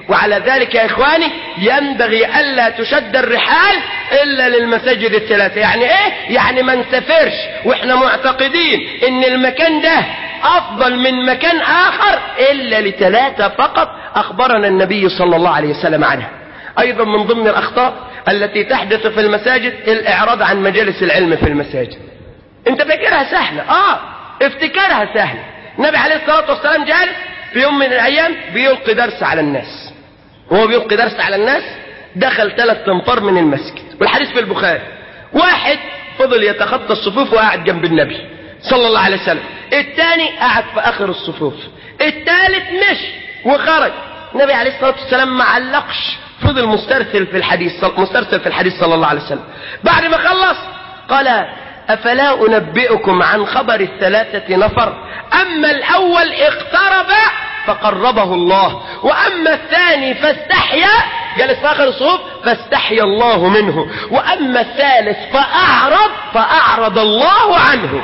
وعلى ذلك يا إخواني ينبغي ألا تشد الرحال إلا للمساجد الثلاثة يعني إيه؟ يعني ما نسافرش وإحنا معتقدين إن المكان ده أفضل من مكان آخر إلا لثلاثة فقط أخبرنا النبي صلى الله عليه وسلم عنها أيضا من ضمن الأخطاء التي تحدث في المساجد الإعراض عن مجالس العلم في المساجد أنت فاكرها سهلة آه افتكارها سهلة النبي عليه الصلاة والسلام جالس في يوم من الأيام بيلقي درس على الناس وهو بيلقي درس على الناس دخل ثلاث تنفار من المسجد والحديث في البخاري واحد فضل يتخطى الصفوف وقاعد جنب النبي صلى الله عليه وسلم الثاني قعد في آخر الصفوف الثالث مشي وخرج النبي عليه الصلاة والسلام ما علقش فضل مسترسل في الحديث مسترسل في الحديث صلى الله عليه وسلم بعد ما خلص قال أفلا أنبئكم عن خبر الثلاثة نفر أما الأول اقترب فقربه الله وأما الثاني فاستحيا جلس في آخر الصفوف فاستحيا الله منه وأما الثالث فأعرض فأعرض الله عنه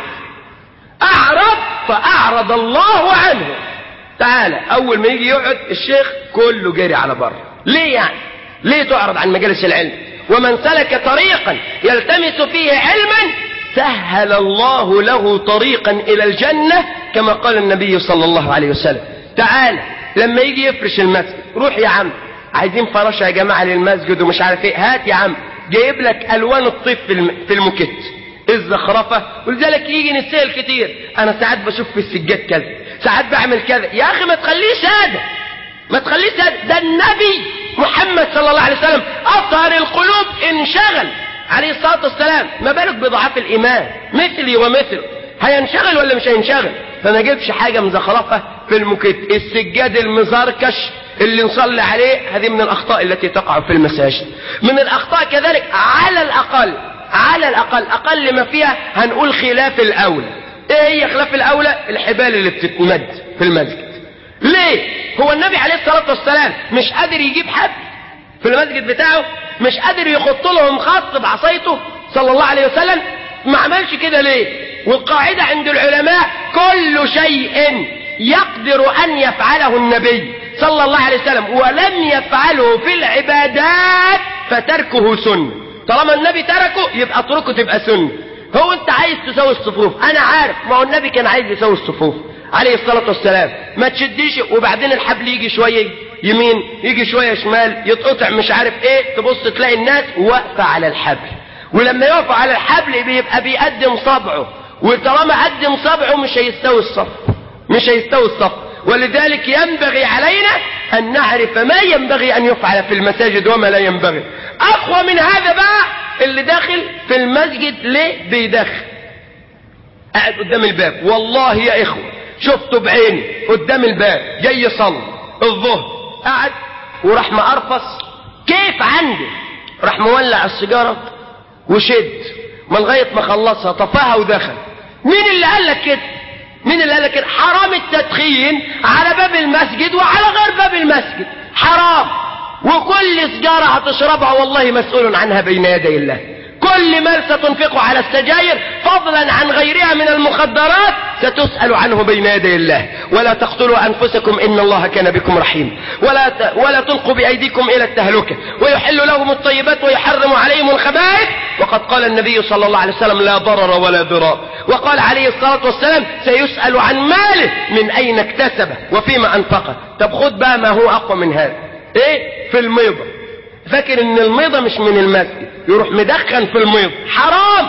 أعرض فأعرض الله عنه تعالى أول ما يجي يقعد الشيخ كله جري على بره ليه يعني ليه تعرض عن مجالس العلم ومن سلك طريقا يلتمس فيه علما سهل الله له طريقا إلى الجنة كما قال النبي صلى الله عليه وسلم تعال لما يجي يفرش المسجد روح يا عم عايزين فراشة يا جماعة للمسجد ومش عارف ايه هات يا عم جايب لك ألوان الطيف في, الم... في المكت الزخرفة ولذلك يجي نسال كتير أنا ساعات بشوف في السجاد كذا ساعات بعمل كذا يا أخي ما تخليش هذا ما تخليش هذا ده النبي محمد صلى الله عليه وسلم أطهر القلوب انشغل عليه الصلاة والسلام ما بالك بضعاف الإيمان مثلي ومثل هينشغل ولا مش هينشغل فما جيبش حاجة مزخرفة في المكت السجاد المزركش اللي نصلي عليه هذه من الأخطاء التي تقع في المساجد من الأخطاء كذلك على الأقل على الأقل أقل ما فيها هنقول خلاف الأولى إيه هي خلاف الأولى الحبال اللي بتتمد في المسجد ليه هو النبي عليه الصلاة والسلام مش قادر يجيب حد في المسجد بتاعه مش قادر يخط لهم خط بعصايته صلى الله عليه وسلم ما عملش كده ليه والقاعدة عند العلماء كل شيء يقدر أن يفعله النبي صلى الله عليه وسلم ولم يفعله في العبادات فتركه سنة طالما النبي تركه يبقى اتركه تبقى سنة هو انت عايز تسوي الصفوف انا عارف ما هو النبي كان عايز يسوي الصفوف عليه الصلاة والسلام ما تشديش وبعدين الحبل يجي شوية يمين يجي شوية شمال يتقطع مش عارف ايه تبص تلاقي الناس واقفة على الحبل ولما يقف على الحبل بيبقى بيقدم صبعه وطالما قدم صبعه مش هيستوي الصف مش هيستوي الصف ولذلك ينبغي علينا أن نعرف ما ينبغي أن يفعل في المساجد وما لا ينبغي أقوى من هذا بقى اللي داخل في المسجد ليه بيدخل قاعد قدام الباب والله يا إخوة شفته بعيني قدام الباب جاي يصلي الظهر قعد وراح مقرفص كيف عنده راح مولع السيجارة وشد ما لغاية ما خلصها طفاها ودخل مين اللي قال لك كده مين اللي قال لك كده حرام التدخين على باب المسجد وعلى غير باب المسجد حرام وكل سجارة هتشربها والله مسؤول عنها بين يدي الله كل مال ستنفقه على السجاير فضلا عن غيرها من المخدرات ستسأل عنه بين يدي الله ولا تقتلوا أنفسكم إن الله كان بكم رحيم ولا ت... ولا تلقوا بأيديكم إلى التهلكة ويحل لهم الطيبات ويحرم عليهم الخبائث وقد قال النبي صلى الله عليه وسلم لا ضرر ولا ضرار وقال عليه الصلاة والسلام سيسأل عن ماله من أين اكتسبه وفيما أنفقه طب خد بقى ما هو أقوى من هذا إيه في الميضة فاكر ان الميضة مش من المسجد يروح مدخن في الميض حرام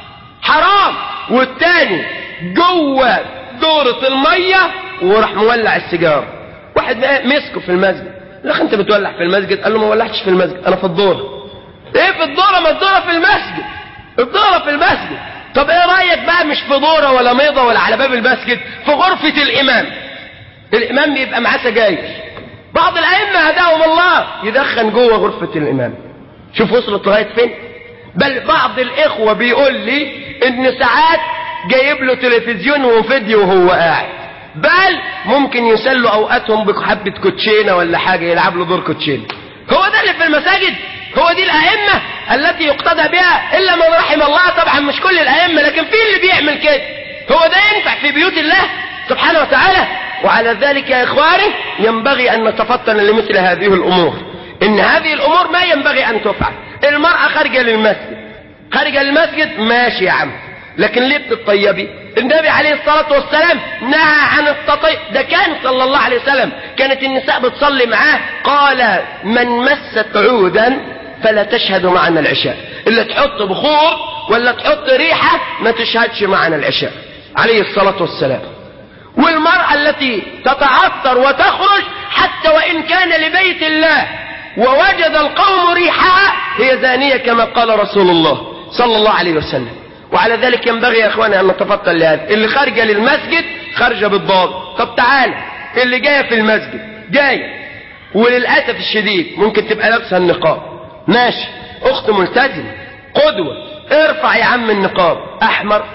حرام والتاني جوه دورة المية وراح مولع السيجارة واحد مسكه في المسجد لك انت بتولع في المسجد قال له ما ولعتش في المسجد انا في الدورة ايه في الدورة ما الدورة في المسجد الدورة في المسجد طب ايه رأيك بقى مش في دورة ولا ميضة ولا على باب المسجد في غرفة الامام الامام بيبقى معاه سجاير بعض الأئمة هداهم الله يدخن جوه غرفة الإمام شوف وصلت لغاية فين بل بعض الإخوة بيقول لي إن ساعات جايب له تلفزيون وفيديو وهو قاعد بل ممكن يسلوا أوقاتهم بحبة كوتشينة ولا حاجة يلعب له دور كوتشينة هو ده اللي في المساجد هو دي الأئمة التي يقتدى بها إلا من رحم الله طبعا مش كل الأئمة لكن في اللي بيعمل كده هو ده ينفع في بيوت الله سبحانه وتعالى وعلى ذلك يا إخواني ينبغي أن نتفطن لمثل هذه الأمور إن هذه الأمور ما ينبغي أن تفعل المرأة خارجة للمسجد خارجة للمسجد ماشي يا عم لكن ليه بتطيبي النبي عليه الصلاة والسلام نهى عن التطيب ده كان صلى الله عليه وسلم كانت النساء بتصلي معاه قال من مست عودا فلا تشهد معنا العشاء اللي تحط بخور ولا تحط ريحة ما تشهدش معنا العشاء عليه الصلاة والسلام والمرأة التي تتعطر وتخرج حتى وإن كان لبيت الله ووجد القوم ريحها هي زانية كما قال رسول الله صلى الله عليه وسلم وعلى ذلك ينبغي يا اخواني ان نتفطن لهذا اللي خارجه للمسجد خارجه بالضاد طب تعالى اللي جايه في المسجد جايه وللاسف الشديد ممكن تبقى لابسه النقاب ماشي اخت ملتزمه قدوه ارفع يا عم النقاب احمر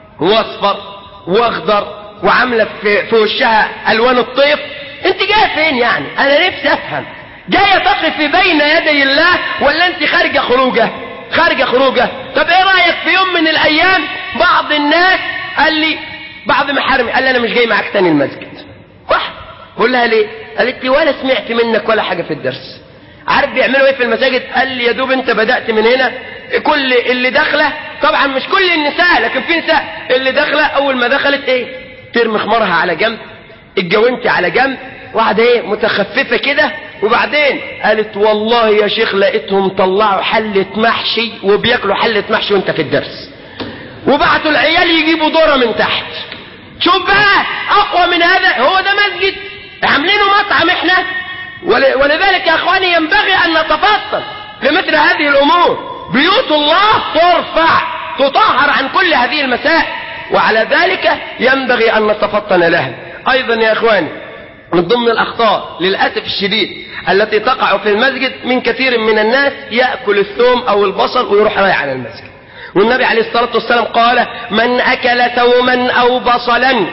واصفر واخضر وعامله في, في وشها الوان الطيف انت جايه فين يعني انا نفسي افهم جايه تقفي بين يدي الله ولا انت خارجه خروجه خارجه خروجه طب ايه رايك في يوم من الايام بعض الناس قال لي بعض محارمي قال لي انا مش جاي معاك تاني المسجد واحد بقول لها ليه قالت لي ولا سمعت منك ولا حاجه في الدرس عارف بيعملوا ايه في المساجد قال لي يا دوب انت بدات من هنا كل اللي داخله طبعا مش كل النساء لكن في نساء اللي داخله اول ما دخلت ايه ترمي خمارها على جنب الجوانتي على جنب واحده ايه متخففه كده وبعدين قالت والله يا شيخ لقيتهم طلعوا حلة محشي وبياكلوا حلة محشي وانت في الدرس وبعتوا العيال يجيبوا دورة من تحت شوف بقى اقوى من هذا هو ده مسجد عاملينه مطعم احنا ولذلك يا اخواني ينبغي ان نتفطن لمثل هذه الامور بيوت الله ترفع تطهر عن كل هذه المسائل وعلى ذلك ينبغي ان نتفطن لها ايضا يا اخواني من ضمن الأخطاء للأسف الشديد التي تقع في المسجد من كثير من الناس يأكل الثوم أو البصل ويروح رايح على المسجد والنبي عليه الصلاة والسلام قال من أكل ثوما أو بصلا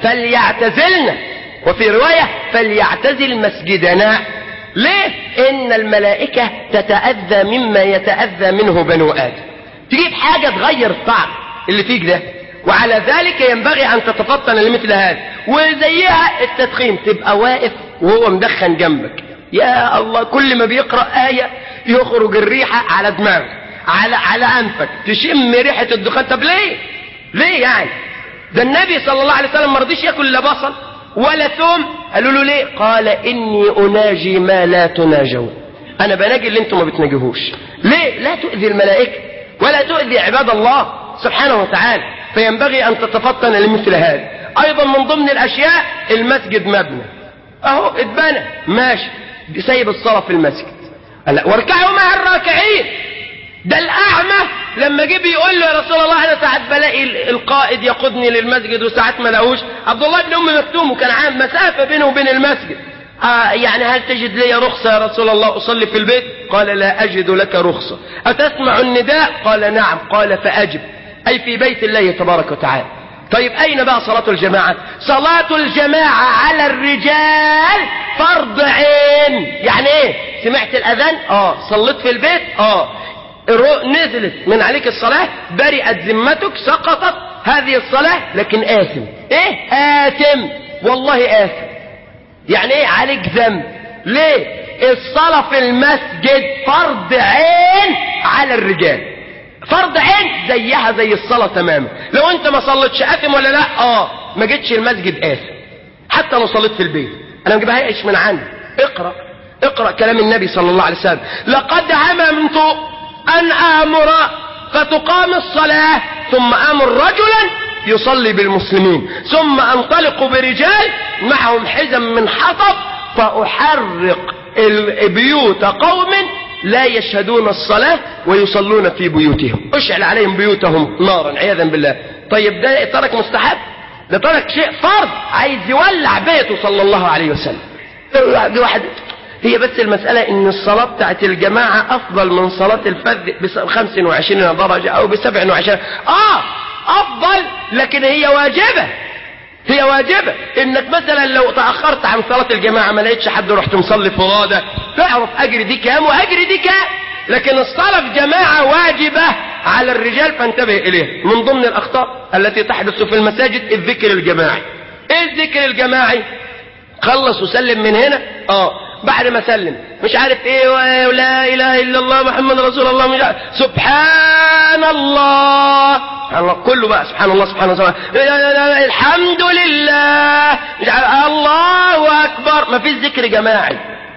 فليعتزلنا وفي رواية فليعتزل مسجدنا ليه؟ إن الملائكة تتأذى مما يتأذى منه بنو آدم تجيب حاجة تغير الطعم اللي فيك ده وعلى ذلك ينبغي أن تتفطن لمثل هذا وزيها التدخين تبقى واقف وهو مدخن جنبك يا الله كل ما بيقرأ آية يخرج الريحة على دماغك على على أنفك تشم ريحة الدخان طب ليه؟ ليه يعني؟ ده النبي صلى الله عليه وسلم ما رضيش ياكل لا بصل ولا ثوم قالوا له ليه؟ قال إني أناجي ما لا تناجون أنا بناجي اللي أنتم ما بتناجيهوش ليه؟ لا تؤذي الملائكة ولا تؤذي عباد الله سبحانه وتعالى فينبغي أن تتفطن لمثل هذا أيضا من ضمن الأشياء المسجد مبنى أهو اتبنى ماشي سايب الصلاة في المسجد لا واركعوا مع الراكعين ده الأعمى لما جه بيقول له يا رسول الله أنا ساعات بلاقي القائد يقودني للمسجد وساعات ما لاقوش عبد الله بن أم مكتوم وكان عام مسافة بينه وبين المسجد آه يعني هل تجد لي رخصة يا رسول الله أصلي في البيت قال لا أجد لك رخصة أتسمع النداء قال نعم قال فأجب أي في بيت الله تبارك وتعالى طيب أين بقى صلاة الجماعة صلاة الجماعة على الرجال فرض عين يعني ايه سمعت الأذان اه صليت في البيت اه نزلت من عليك الصلاة برئت ذمتك سقطت هذه الصلاة لكن آثم ايه آثم والله آثم يعني ايه عليك ذنب ليه الصلاة في المسجد فرض عين على الرجال فرض عين زيها زي الصلاة تماما لو انت ما صليتش آثم ولا لا اه ما جيتش المسجد آثم حتى لو صليت في البيت انا ما جبهاش من عندي اقرأ اقرأ كلام النبي صلى الله عليه وسلم لقد هممت ان امر فتقام الصلاة ثم امر رجلا يصلي بالمسلمين ثم انطلق برجال معهم حزم من حطب فاحرق بيوت قوم لا يشهدون الصلاة ويصلون في بيوتهم اشعل عليهم بيوتهم نارا عياذا بالله طيب ده ترك مستحب ده ترك شيء فرض عايز يولع بيته صلى الله عليه وسلم دي واحد هي بس المسألة ان الصلاة بتاعت الجماعة افضل من صلاة الفذ ب 25 درجة او ب 27 اه افضل لكن هي واجبة هي واجبة انك مثلا لو تأخرت عن صلاة الجماعة ما لقيتش حد رحت مصلي فرادة تعرف اجر دي كام واجر دي كام لكن الصلاة في جماعة واجبة على الرجال فانتبه اليه من ضمن الاخطاء التي تحدث في المساجد الذكر الجماعي ايه الذكر الجماعي خلص وسلم من هنا اه بعد ما سلم مش عارف ايه ولا اله الا الله محمد رسول الله مش عارف سبحان الله سبحان الله كله بقى سبحان الله سبحان الله الحمد لله مش عارف الله اكبر ما فيش ذكر جماعي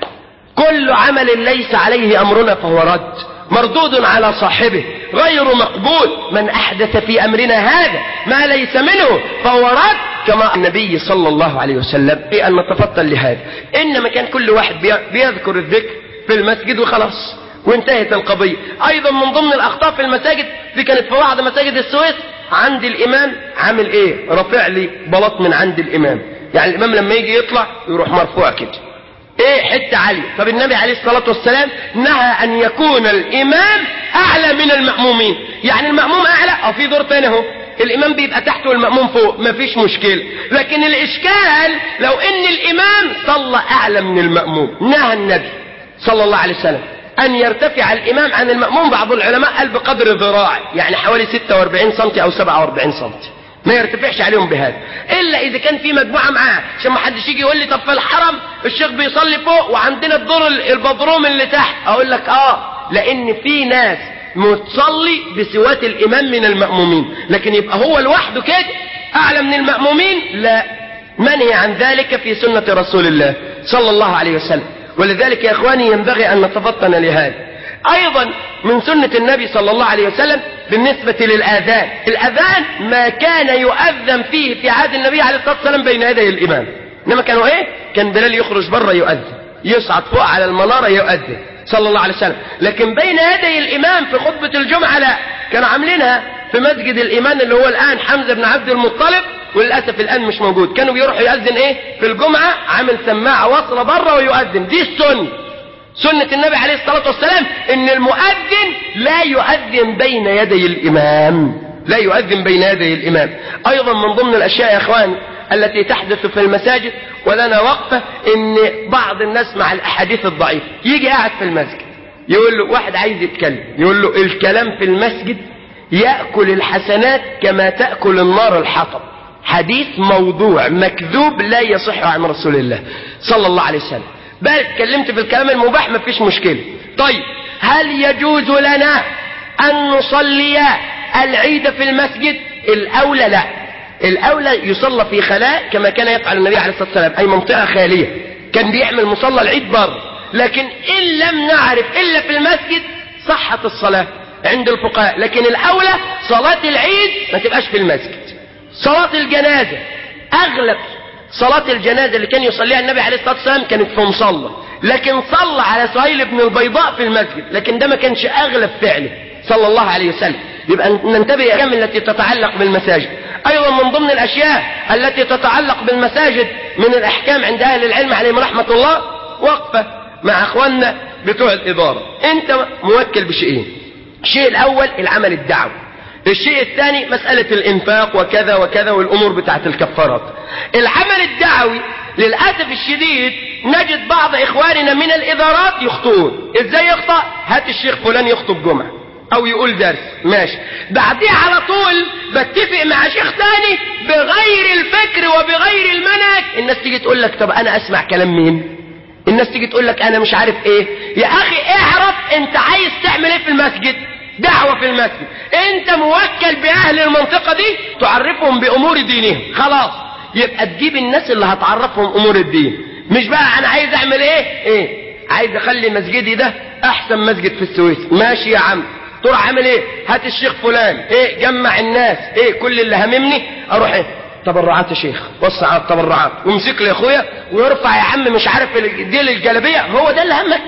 كل عمل ليس عليه امرنا فهو رد مردود على صاحبه غير مقبول من احدث في امرنا هذا ما ليس منه فهو رد كما النبي صلى الله عليه وسلم في ان نتفضل لهذا انما كان كل واحد بيذكر الذكر في المسجد وخلاص وانتهت القضية ايضا من ضمن الاخطاء في المساجد دي كانت في بعض مساجد السويس عند الامام عامل ايه رافع لي بلاط من عند الامام يعني الامام لما يجي يطلع يروح مرفوع كده ايه حتة عالية طب النبي عليه الصلاة والسلام نهى ان يكون الامام اعلى من المأمومين يعني المأموم اعلى اه في دور تاني اهو الامام بيبقى تحت والمأموم فوق مفيش مشكلة لكن الاشكال لو ان الامام صلى اعلى من المأموم نهى النبي صلى الله عليه وسلم ان يرتفع الامام عن المأموم بعض العلماء قال بقدر ذراع يعني حوالي 46 سم او 47 سم ما يرتفعش عليهم بهذا الا اذا كان في مجموعه معاه عشان ما حدش يجي يقول لي طب في الحرم الشيخ بيصلي فوق وعندنا الدور البدروم اللي تحت اقول لك اه لان في ناس متصلي بسوات الامام من المأمومين لكن يبقى هو لوحده كده اعلى من المأمومين لا منهي عن ذلك في سنة رسول الله صلى الله عليه وسلم ولذلك يا اخواني ينبغي ان نتفطن لهذا ايضا من سنة النبي صلى الله عليه وسلم بالنسبة للاذان الاذان ما كان يؤذن فيه في عهد النبي عليه الصلاة والسلام بين يدي الامام انما كانوا ايه كان بلال يخرج بره يؤذن يصعد فوق على المنارة يؤذن صلى الله عليه وسلم لكن بين يدي الامام في خطبة الجمعة لا كانوا عاملينها في مسجد الايمان اللي هو الان حمزة بن عبد المطلب وللاسف الان مش موجود كانوا بيروحوا يؤذن ايه في الجمعة عامل سماعة واصلة بره ويؤذن دي السنة سنة النبي عليه الصلاة والسلام ان المؤذن لا يؤذن بين يدي الامام لا يؤذن بين يدي الامام ايضا من ضمن الاشياء يا اخوان التي تحدث في المساجد ولنا وقفة ان بعض الناس مع الاحاديث الضعيفة يجي قاعد في المسجد يقول له واحد عايز يتكلم يقول له الكلام في المسجد يأكل الحسنات كما تأكل النار الحطب حديث موضوع مكذوب لا يصح عن رسول الله صلى الله عليه وسلم بل اتكلمت في الكلام المباح ما فيش مشكلة طيب هل يجوز لنا ان نصلي العيد في المسجد الاولى لا الاولى يصلى في خلاء كما كان يفعل النبي عليه الصلاة والسلام اي منطقة خالية كان بيعمل مصلى العيد بره لكن ان لم نعرف الا في المسجد صحت الصلاة عند الفقهاء لكن الاولى صلاة العيد ما تبقاش في المسجد صلاة الجنازة اغلب صلاة الجنازة اللي كان يصليها النبي عليه الصلاة والسلام كانت في مصلى لكن صلى على سهيل بن البيضاء في المسجد لكن ده ما كانش اغلب فعله صلى الله عليه وسلم يبقى ننتبه الأحكام التي تتعلق بالمساجد أيضا من ضمن الأشياء التي تتعلق بالمساجد من الأحكام عند أهل العلم عليهم رحمة الله وقفة مع أخواننا بتوع الإدارة أنت موكل بشيئين الشيء الأول العمل الدعوي الشيء الثاني مسألة الإنفاق وكذا وكذا والأمور بتاعت الكفارات العمل الدعوي للأسف الشديد نجد بعض إخواننا من الإدارات يخطئون إزاي يخطأ هات الشيخ فلان يخطب جمعة أو يقول درس ماشي بعديه على طول بتفق مع شيخ تاني بغير الفكر وبغير المنهج الناس تيجي تقول لك طب أنا أسمع كلام مين الناس تيجي تقول لك أنا مش عارف إيه يا أخي اعرف أنت عايز تعمل إيه في المسجد دعوة في المسجد انت موكل باهل المنطقة دي تعرفهم بامور دينهم خلاص يبقى تجيب الناس اللي هتعرفهم امور الدين مش بقى انا عايز اعمل ايه ايه عايز اخلي مسجدي ده احسن مسجد في السويس ماشي يا عم تروح عامل ايه هات الشيخ فلان ايه جمع الناس ايه كل اللي هممني اروح ايه تبرعات يا شيخ وسع على التبرعات وامسك لي يا اخويا ويرفع يا عم مش عارف دي الجلابيه هو ده اللي همك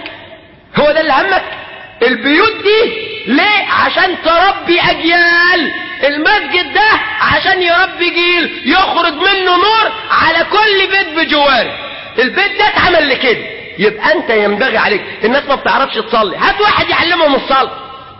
هو ده اللي همك البيوت دي ليه عشان تربي اجيال المسجد ده عشان يربي جيل يخرج منه نور على كل بيت بجواره البيت ده اتعمل لكده يبقى انت ينبغي عليك الناس ما بتعرفش تصلي هات واحد يعلمهم الصلاه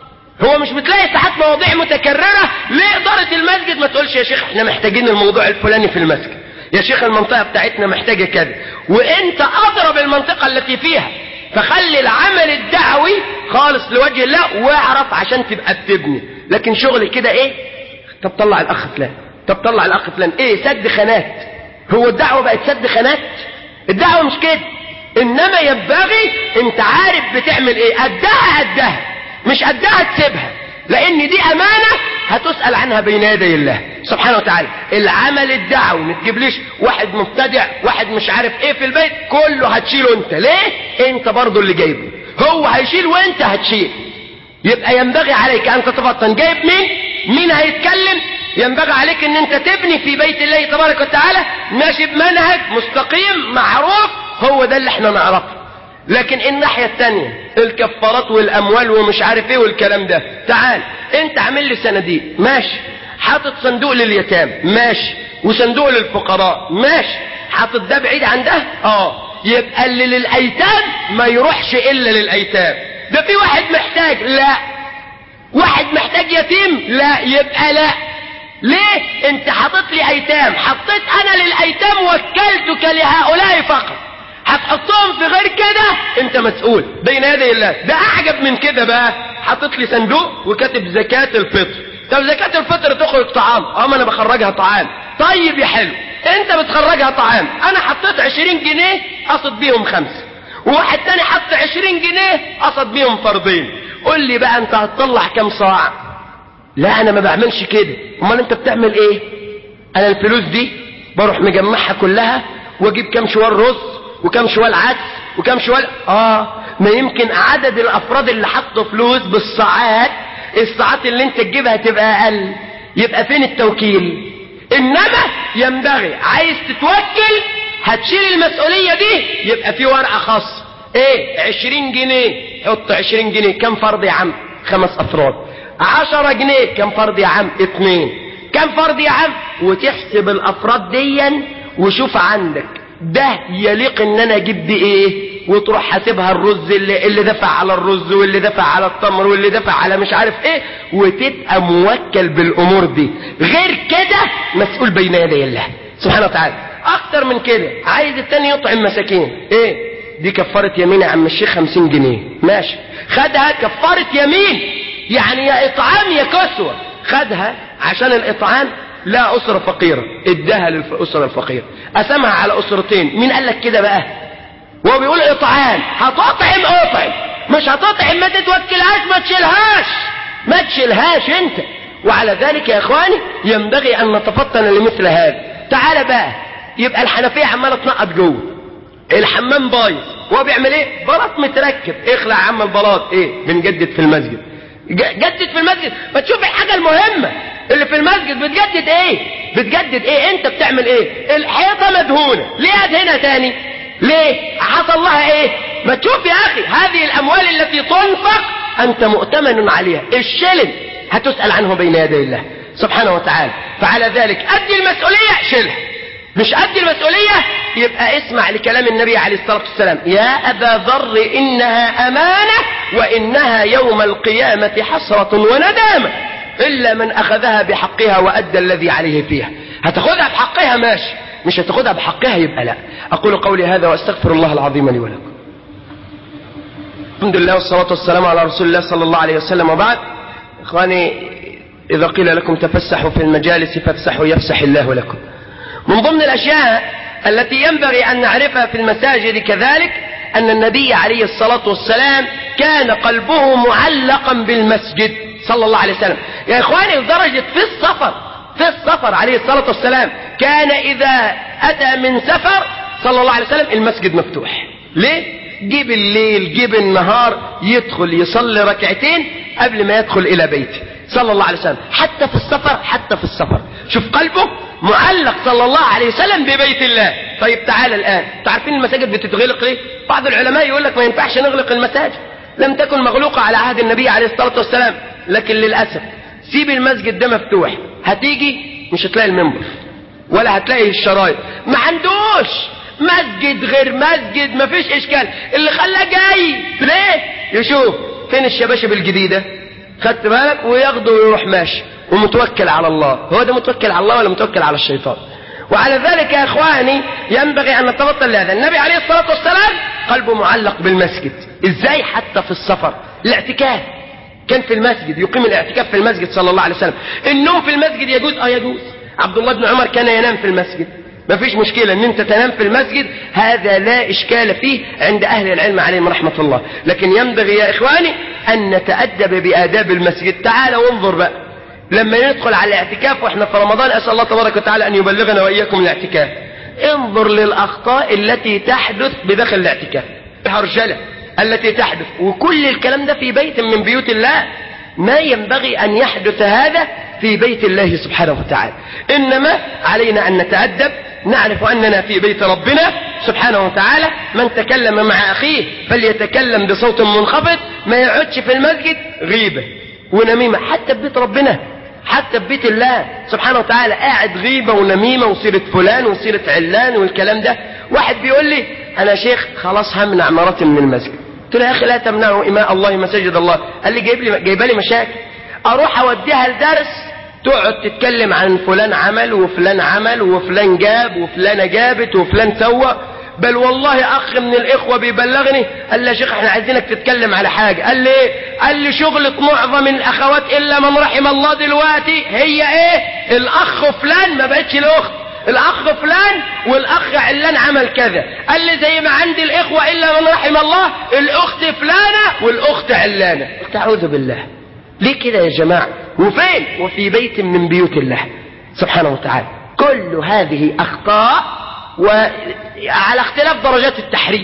هو مش بتلاقي ساعات مواضيع متكرره ليه اداره المسجد ما تقولش يا شيخ احنا محتاجين الموضوع الفلاني في المسجد يا شيخ المنطقه بتاعتنا محتاجه كذا وانت اضرب المنطقه التي فيها فخلي العمل الدعوي خالص لوجه الله واعرف عشان تبقى بتبني لكن شغل كده ايه طب طلع الاخ فلان طب طلع الاخ فلان ايه سد خانات هو الدعوه بقت سد خانات الدعوة مش كده انما ينبغي انت عارف بتعمل ايه قدها قدها مش قدها تسيبها لان دي امانة هتسأل عنها بين يدي الله سبحانه وتعالى العمل الدعوي ما تجيبليش واحد مبتدع واحد مش عارف ايه في البيت كله هتشيله انت ليه انت برضو اللي جايبه هو هيشيل وانت هتشيل يبقى ينبغي عليك ان تتفطن جايب مين مين هيتكلم ينبغي عليك ان انت تبني في بيت الله تبارك وتعالى ماشي بمنهج مستقيم معروف هو ده اللي احنا نعرفه لكن الناحية التانية الكفارات والاموال ومش عارف ايه والكلام ده تعال انت عامل لي صناديق ماشي حاطط صندوق لليتام ماشي وصندوق للفقراء ماشي حاطط ده بعيد عن ده اه يبقى اللي للايتام ما يروحش الا للايتام ده في واحد محتاج لا واحد محتاج يتيم لا يبقى لا ليه انت حاطط لي ايتام حطيت انا للايتام وكلتك لهؤلاء فقط هتحطهم في غير كده انت مسؤول بين يدي الله ده اعجب من كده بقى حاطط لي صندوق وكاتب زكاة الفطر طب زكاة الفطر تخرج طعام اه ما انا بخرجها طعام طيب يا حلو انت بتخرجها طعام انا حطيت عشرين جنيه قصد بيهم خمسة وواحد تاني حط عشرين جنيه قصد بيهم فردين قول لي بقى انت هتطلع كام صاع لا انا ما بعملش كده امال انت بتعمل ايه انا الفلوس دي بروح مجمعها كلها واجيب كام شوال رز وكام شوال عدس وكام شوال اه ما يمكن عدد الافراد اللي حطوا فلوس بالساعات الساعات اللي انت تجيبها تبقى اقل يبقى فين التوكيل انما ينبغي عايز تتوكل هتشيل المسؤولية دي يبقى في ورقة خاصة ايه عشرين جنيه حط عشرين جنيه كم فرد يا عم خمس افراد عشرة جنيه كم فرد يا عم اتنين كم فرد يا عم وتحسب الافراد ديا وشوف عندك ده يليق ان انا اجيب دي ايه وتروح حاسبها الرز اللي, اللي دفع على الرز واللي دفع على التمر واللي دفع على مش عارف ايه وتبقى موكل بالامور دي غير كده مسؤول بين يدي الله سبحانه وتعالى اكتر من كده عايز التاني يطعم مساكين ايه دي كفارة يمين يا عم الشيخ خمسين جنيه ماشي خدها كفارة يمين يعني يا اطعام يا كسوة خدها عشان الاطعام لا اسرة فقيرة اداها للاسرة الفقيرة قسمها على اسرتين مين قال لك كده بقى وهو بيقول اطعام هتطعم اطعم مش هتطعم ما تتوكلهاش ما تشيلهاش ما تشيلهاش انت وعلى ذلك يا اخواني ينبغي ان نتفطن لمثل هذا تعال بقى يبقى الحنفية عمالة تنقط جوه الحمام بايظ هو بيعمل ايه بلاط متركب اخلع يا عم البلاط ايه بنجدد في المسجد جدد في المسجد ما تشوف الحاجة المهمة اللي في المسجد بتجدد ايه بتجدد ايه انت بتعمل ايه الحيطة مدهونة ليه ادهنها تاني ليه حصل لها ايه ما تشوف يا اخي هذه الاموال التي تنفق انت مؤتمن عليها الشلن هتسأل عنه بين يدي الله سبحانه وتعالى فعلى ذلك ادي المسؤولية شيلها مش ادي المسؤولية يبقى اسمع لكلام النبي عليه الصلاة والسلام يا ابا ذر انها امانة وانها يوم القيامة حسرة وندامة الا من اخذها بحقها وادى الذي عليه فيها هتاخدها بحقها ماشي مش هتاخدها بحقها يبقى لا اقول قولي هذا واستغفر الله العظيم لي ولكم الحمد لله والصلاة والسلام على رسول الله صلى الله عليه وسلم وبعد اخواني اذا قيل لكم تفسحوا في المجالس فافسحوا يفسح الله لكم من ضمن الاشياء التي ينبغي ان نعرفها في المساجد كذلك ان النبي عليه الصلاة والسلام كان قلبه معلقا بالمسجد صلى الله عليه وسلم يا اخواني لدرجة في السفر في السفر عليه الصلاة والسلام كان اذا اتى من سفر صلى الله عليه وسلم المسجد مفتوح ليه جيب الليل جيب النهار يدخل يصلي ركعتين قبل ما يدخل الى بيته صلى الله عليه وسلم حتى في السفر حتى في السفر شوف قلبه معلق صلى الله عليه وسلم ببيت الله طيب تعال الآن تعرفين المساجد بتتغلق ليه بعض العلماء يقول لك ما ينفعش نغلق المساجد لم تكن مغلوقة على عهد النبي عليه الصلاة والسلام لكن للأسف سيب المسجد ده مفتوح هتيجي مش هتلاقي المنبر ولا هتلاقي الشرايط ما عندوش مسجد غير مسجد ما فيش اشكال اللي خلاه جاي ليه يشوف فين الشباشب الجديدة خدت بالك وياخده ويروح ماشي ومتوكل على الله هو ده متوكل على الله ولا متوكل على الشيطان وعلى ذلك يا اخواني ينبغي ان نتبطل لهذا النبي عليه الصلاة والسلام قلبه معلق بالمسجد ازاي حتى في السفر الاعتكاف كان في المسجد يقيم الاعتكاف في المسجد صلى الله عليه وسلم النوم في المسجد يجوز اه يجوز عبد الله بن عمر كان ينام في المسجد مفيش مشكلة ان انت تنام في المسجد هذا لا اشكال فيه عند اهل العلم عليهم رحمة الله لكن ينبغي يا اخواني ان نتأدب بآداب المسجد تعال وانظر بقى لما ندخل على الاعتكاف واحنا في رمضان اسأل الله تبارك وتعالى ان يبلغنا واياكم الاعتكاف انظر للاخطاء التي تحدث بداخل الاعتكاف الهرجلة التي تحدث وكل الكلام ده في بيت من بيوت الله ما ينبغي ان يحدث هذا في بيت الله سبحانه وتعالى انما علينا ان نتأدب نعرف اننا في بيت ربنا سبحانه وتعالى من تكلم مع اخيه فليتكلم بصوت منخفض ما يقعدش في المسجد غيبة ونميمة حتى في بيت ربنا حتى في بيت الله سبحانه وتعالى قاعد غيبة ونميمة وسيرة فلان وسيرة علان والكلام ده واحد بيقول لي انا شيخ خلاص همنع مراتي من المسجد قلت له يا اخي لا تمنعوا اماء الله مساجد الله قال لي جايب لي جايبه لي مشاكل اروح اوديها الدرس تقعد تتكلم عن فلان عمل وفلان عمل وفلان جاب وفلانه جابت وفلان سوى بل والله اخ من الاخوه بيبلغني قال لي يا شيخ احنا عايزينك تتكلم على حاجه قال لي ايه قال لي شغلة معظم الاخوات الا من رحم الله دلوقتي هي ايه الاخ فلان ما بقتش الاخت الاخ فلان والاخ علان عمل كذا قال لي زي ما عندي الاخوه الا من رحم الله الاخت فلانه والاخت علانه قلت اعوذ بالله ليه كده يا جماعه وفين وفي بيت من بيوت الله سبحانه وتعالى كل هذه اخطاء وعلى اختلاف درجات التحريم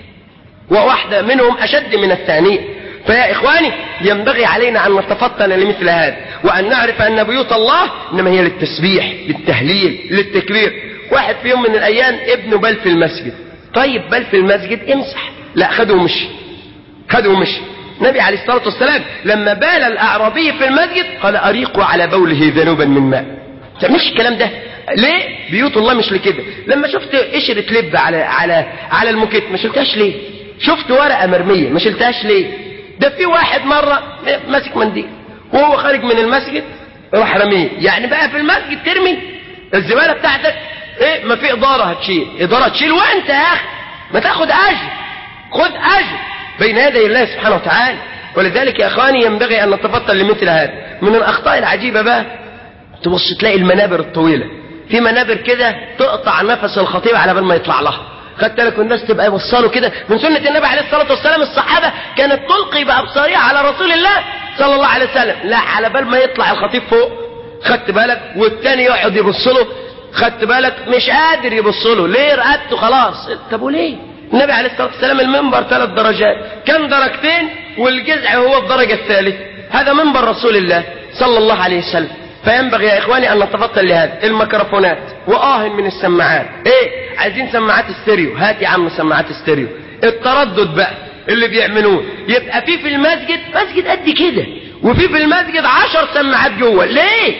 وواحدة منهم أشد من الثانية فيا إخواني ينبغي علينا أن نتفطن لمثل هذا وأن نعرف أن بيوت الله إنما هي للتسبيح للتهليل للتكبير واحد في يوم من الأيام ابنه بل في المسجد طيب بل في المسجد امسح لا خده ومشي خده ومشي النبي عليه الصلاة والسلام لما بال الأعرابي في المسجد قال أريقوا على بوله ذنوبا من ماء تعملش الكلام ده ليه بيوت الله مش لكده لما شفت قشرة لب على على على الموكيت ما شلتهاش ليه شفت ورقة مرمية ما شلتهاش ليه ده في واحد مرة ماسك منديل وهو خارج من المسجد راح رميه يعني بقى في المسجد ترمي الزبالة بتاعتك ايه ما في إدارة هتشيل إدارة تشيل وانت يا أخي ما تاخد أجر خد أجر بين يدي الله سبحانه وتعالى ولذلك يا اخواني ينبغي ان نتفطن لمثل هذا من الاخطاء العجيبه بقى تبص تلاقي المنابر الطويله في منابر كده تقطع نفس الخطيب على بال ما يطلع لها خدت بالك الناس تبقى يوصلوا كده من سنه النبي عليه الصلاه والسلام الصحابه كانت تلقي بابصارها على رسول الله صلى الله عليه وسلم لا على بال ما يطلع الخطيب فوق خدت بالك والتاني يقعد يبص له خدت بالك مش قادر يبص له ليه رقبته خلاص طب وليه النبي عليه الصلاه والسلام المنبر ثلاث درجات كم درجتين والجذع هو الدرجه الثالث هذا منبر رسول الله صلى الله عليه وسلم فينبغي يا اخواني ان نتفطن لهذا الميكروفونات واه من السماعات ايه عايزين سماعات استيريو هات يا عم سماعات استيريو التردد بقى اللي بيعملوه يبقى في في المسجد مسجد قد كده وفي في المسجد عشر سماعات جوه ليه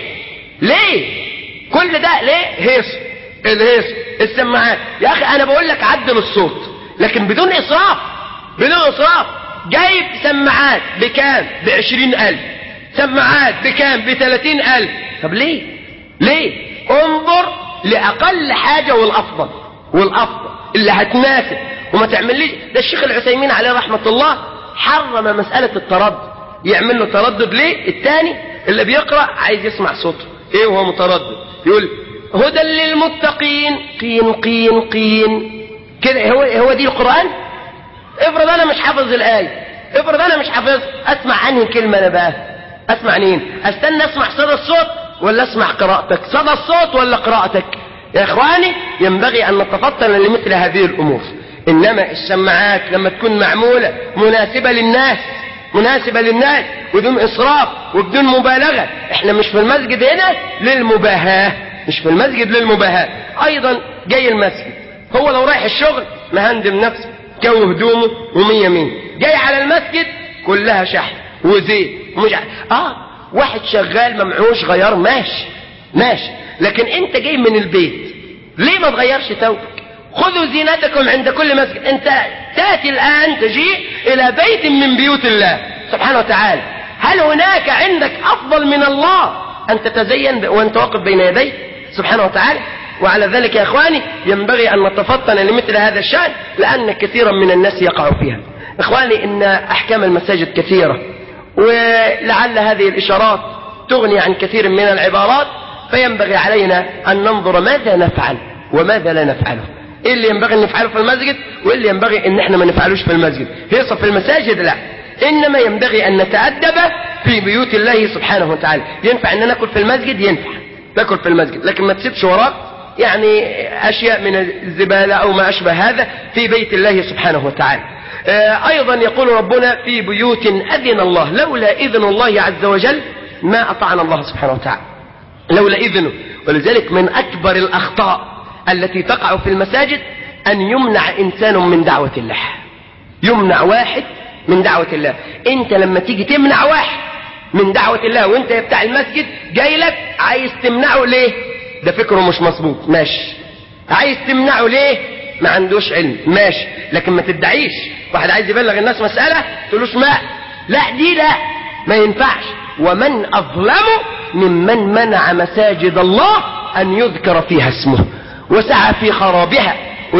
ليه كل ده ليه هيص الهيص السماعات يا اخي انا بقول لك عدل الصوت لكن بدون اسراف بدون اسراف جايب سماعات بكام بعشرين الف سماعات بكام بثلاثين الف طب ليه ليه انظر لاقل حاجة والافضل والافضل اللي هتناسب وما تعمليش ده الشيخ العثيمين عليه رحمة الله حرم مسألة التردد يعمل له تردد ليه التاني اللي بيقرأ عايز يسمع صوته ايه وهو متردد يقول هدى للمتقين قين قين قين كده هو هو دي القرآن افرض انا مش حافظ الآية افرض انا مش حافظ اسمع عنه كلمة انا بقى اسمع مين استنى اسمع صدى الصوت ولا اسمع قراءتك صدى الصوت ولا قراءتك يا اخواني ينبغي ان نتفطن لمثل هذه الامور انما السماعات لما تكون معمولة مناسبة للناس مناسبة للناس بدون اسراف وبدون مبالغة احنا مش في المسجد هنا للمباهاة مش في المسجد للمباهاة ايضا جاي المسجد هو لو رايح الشغل مهندم نفسه جو هدومه ومية مية جاي على المسجد كلها شحن وزيت ومش ع... اه واحد شغال ممعوش غيار ماشي ماشي لكن انت جاي من البيت ليه ما تغيرش ثوبك خذوا زينتكم عند كل مسجد انت تاتي الان تجيء الى بيت من بيوت الله سبحانه وتعالى هل هناك عندك افضل من الله ان تتزين وانت واقف بين يديه سبحانه وتعالى وعلى ذلك يا اخواني ينبغي ان نتفطن لمثل هذا الشان لان كثيرا من الناس يقع فيها اخواني ان احكام المساجد كثيرة ولعل هذه الاشارات تغني عن كثير من العبارات فينبغي علينا ان ننظر ماذا نفعل وماذا لا نفعله ايه اللي ينبغي ان نفعله في المسجد وايه اللي ينبغي ان احنا ما نفعلوش في المسجد هيصة في المساجد لا انما ينبغي ان نتأدب في بيوت الله سبحانه وتعالى ينفع ان ناكل في المسجد ينفع ناكل في المسجد لكن ما تسيبش وراك يعني اشياء من الزبالة او ما اشبه هذا في بيت الله سبحانه وتعالى آه، ايضا يقول ربنا في بيوت اذن الله لولا اذن الله عز وجل ما اطعنا الله سبحانه وتعالى لولا اذنه ولذلك من اكبر الاخطاء التي تقع في المساجد ان يمنع انسان من دعوة الله يمنع واحد من دعوة الله انت لما تيجي تمنع واحد من دعوة الله وانت يا بتاع المسجد جاي لك عايز تمنعه ليه ده فكره مش مظبوط ماشي عايز تمنعه ليه ما عندوش علم ماشي لكن ما تدعيش واحد عايز يبلغ الناس مسألة تقولوش ما لا دي لا ما ينفعش ومن أظلم ممن منع مساجد الله أن يذكر فيها اسمه وسعى في خرابها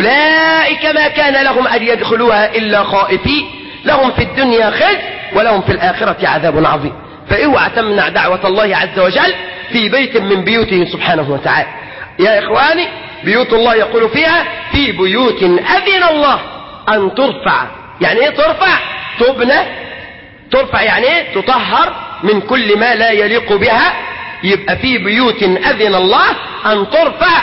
أولئك ما كان لهم أن يدخلوها إلا خائفين لهم في الدنيا خزي ولهم في الآخرة عذاب عظيم فاوعى تمنع دعوة الله عز وجل في بيت من بيوته سبحانه وتعالى يا إخواني بيوت الله يقول فيها في بيوت أذن الله أن ترفع يعني إيه ترفع تبنى ترفع يعني إيه تطهر من كل ما لا يليق بها يبقى في بيوت أذن الله أن ترفع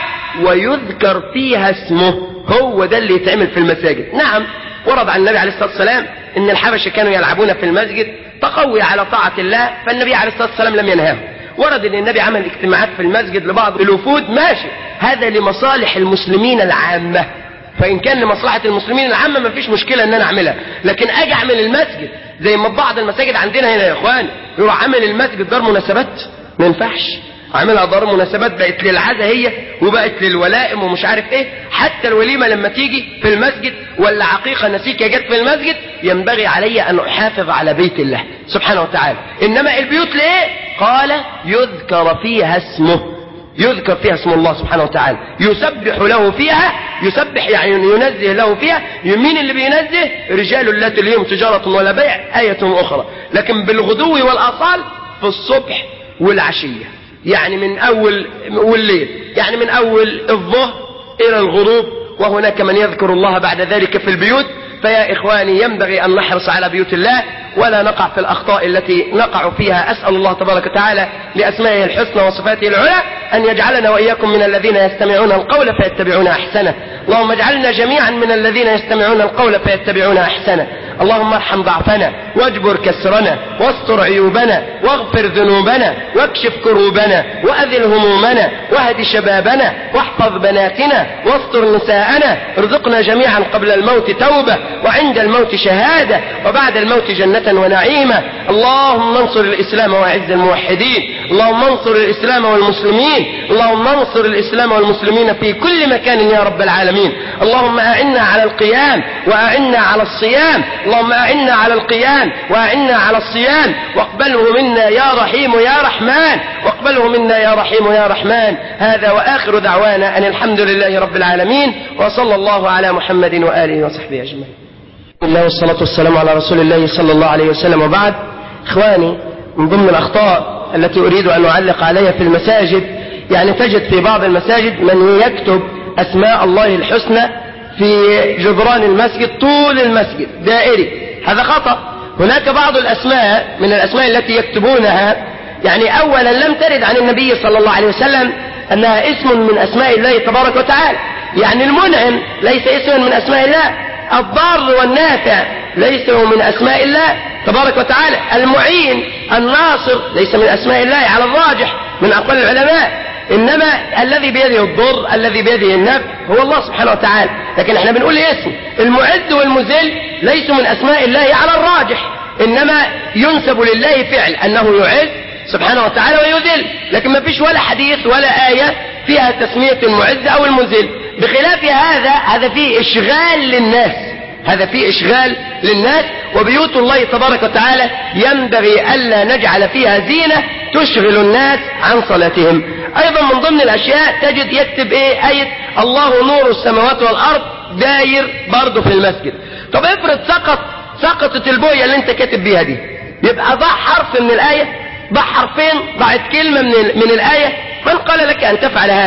ويذكر فيها اسمه هو ده اللي يتعمل في المساجد نعم ورد عن النبي عليه الصلاة والسلام ان الحبش كانوا يلعبون في المسجد تقوي على طاعة الله فالنبي عليه الصلاة والسلام لم ينهاهم ورد ان النبي عمل اجتماعات في المسجد لبعض الوفود ماشي هذا لمصالح المسلمين العامة فان كان لمصلحة المسلمين العامة ما فيش مشكلة ان انا اعملها لكن اجي اعمل المسجد زي ما بعض المساجد عندنا هنا يا اخوان يروح عامل المسجد دار مناسبات ما ينفعش عاملها دار مناسبات بقت للعزة هي وبقت للولائم ومش عارف ايه حتى الوليمة لما تيجي في المسجد ولا عقيقة نسيكة جت في المسجد ينبغي علي ان احافظ على بيت الله سبحانه وتعالى انما البيوت ليه قال يذكر فيها اسمه يذكر فيها اسم الله سبحانه وتعالى يسبح له فيها يسبح يعني ينزه له فيها مين اللي بينزه رجال لا تلهيهم تجارة ولا بيع آية أخرى لكن بالغدو والآصال في الصبح والعشية يعني من أول والليل يعني من أول الظهر إلى الغروب وهناك من يذكر الله بعد ذلك في البيوت فيا إخواني ينبغي أن نحرص على بيوت الله ولا نقع في الأخطاء التي نقع فيها أسأل الله تبارك وتعالى لأسمائه الحسنى وصفاته العلى أن يجعلنا وإياكم من الذين يستمعون القول فيتبعون أحسنه اللهم اجعلنا جميعا من الذين يستمعون القول فيتبعون أحسنه اللهم ارحم ضعفنا واجبر كسرنا واستر عيوبنا واغفر ذنوبنا واكشف كروبنا وأذل همومنا واهد شبابنا واحفظ بناتنا واستر نساءنا ارزقنا جميعا قبل الموت توبة وعند الموت شهادة وبعد الموت جنة ونعيمة اللهم انصر الإسلام وأعز الموحدين اللهم انصر الإسلام والمسلمين اللهم انصر الإسلام والمسلمين في كل مكان يا رب العالمين اللهم أعنا على القيام وأعنا على الصيام اللهم أعنا على القيام وأعنا على الصيام واقبله منا يا رحيم يا رحمن واقبله منا يا رحيم يا رحمن هذا وآخر دعوانا أن الحمد لله رب العالمين وصلى الله على محمد وآله وصحبه أجمعين الله والصلاة والسلام على رسول الله صلى الله عليه وسلم وبعد إخواني من ضمن الأخطاء التي أريد أن أعلق عليها في المساجد يعني تجد في بعض المساجد من يكتب أسماء الله الحسنى في جدران المسجد طول المسجد دائري هذا خطأ هناك بعض الأسماء من الأسماء التي يكتبونها يعني أولا لم ترد عن النبي صلى الله عليه وسلم أنها اسم من أسماء الله تبارك وتعالى يعني المنعم ليس اسما من أسماء الله الضار والنافع ليس من أسماء الله تبارك وتعالى المعين الناصر ليس من أسماء الله على الراجح من أقوال العلماء إنما الذي بيده الضر الذي بيده النفع هو الله سبحانه وتعالى لكن احنا بنقول اسم المعد والمذل ليسوا من أسماء الله على الراجح إنما ينسب لله فعل أنه يعز سبحانه وتعالى ويذل لكن ما فيش ولا حديث ولا آية فيها تسمية المعز أو المذل بخلاف هذا هذا فيه إشغال للناس هذا فيه إشغال للناس وبيوت الله تبارك وتعالى ينبغي ألا نجعل فيها زينة تشغل الناس عن صلاتهم أيضا من ضمن الأشياء تجد يكتب إيه آية الله نور السماوات والأرض داير برضه في المسجد طب افرض سقط سقطت البوية اللي انت كاتب بيها دي يبقى ضع حرف من الآية ضع حرفين ضعت كلمة من, من الآية من قال لك أن تفعل هذا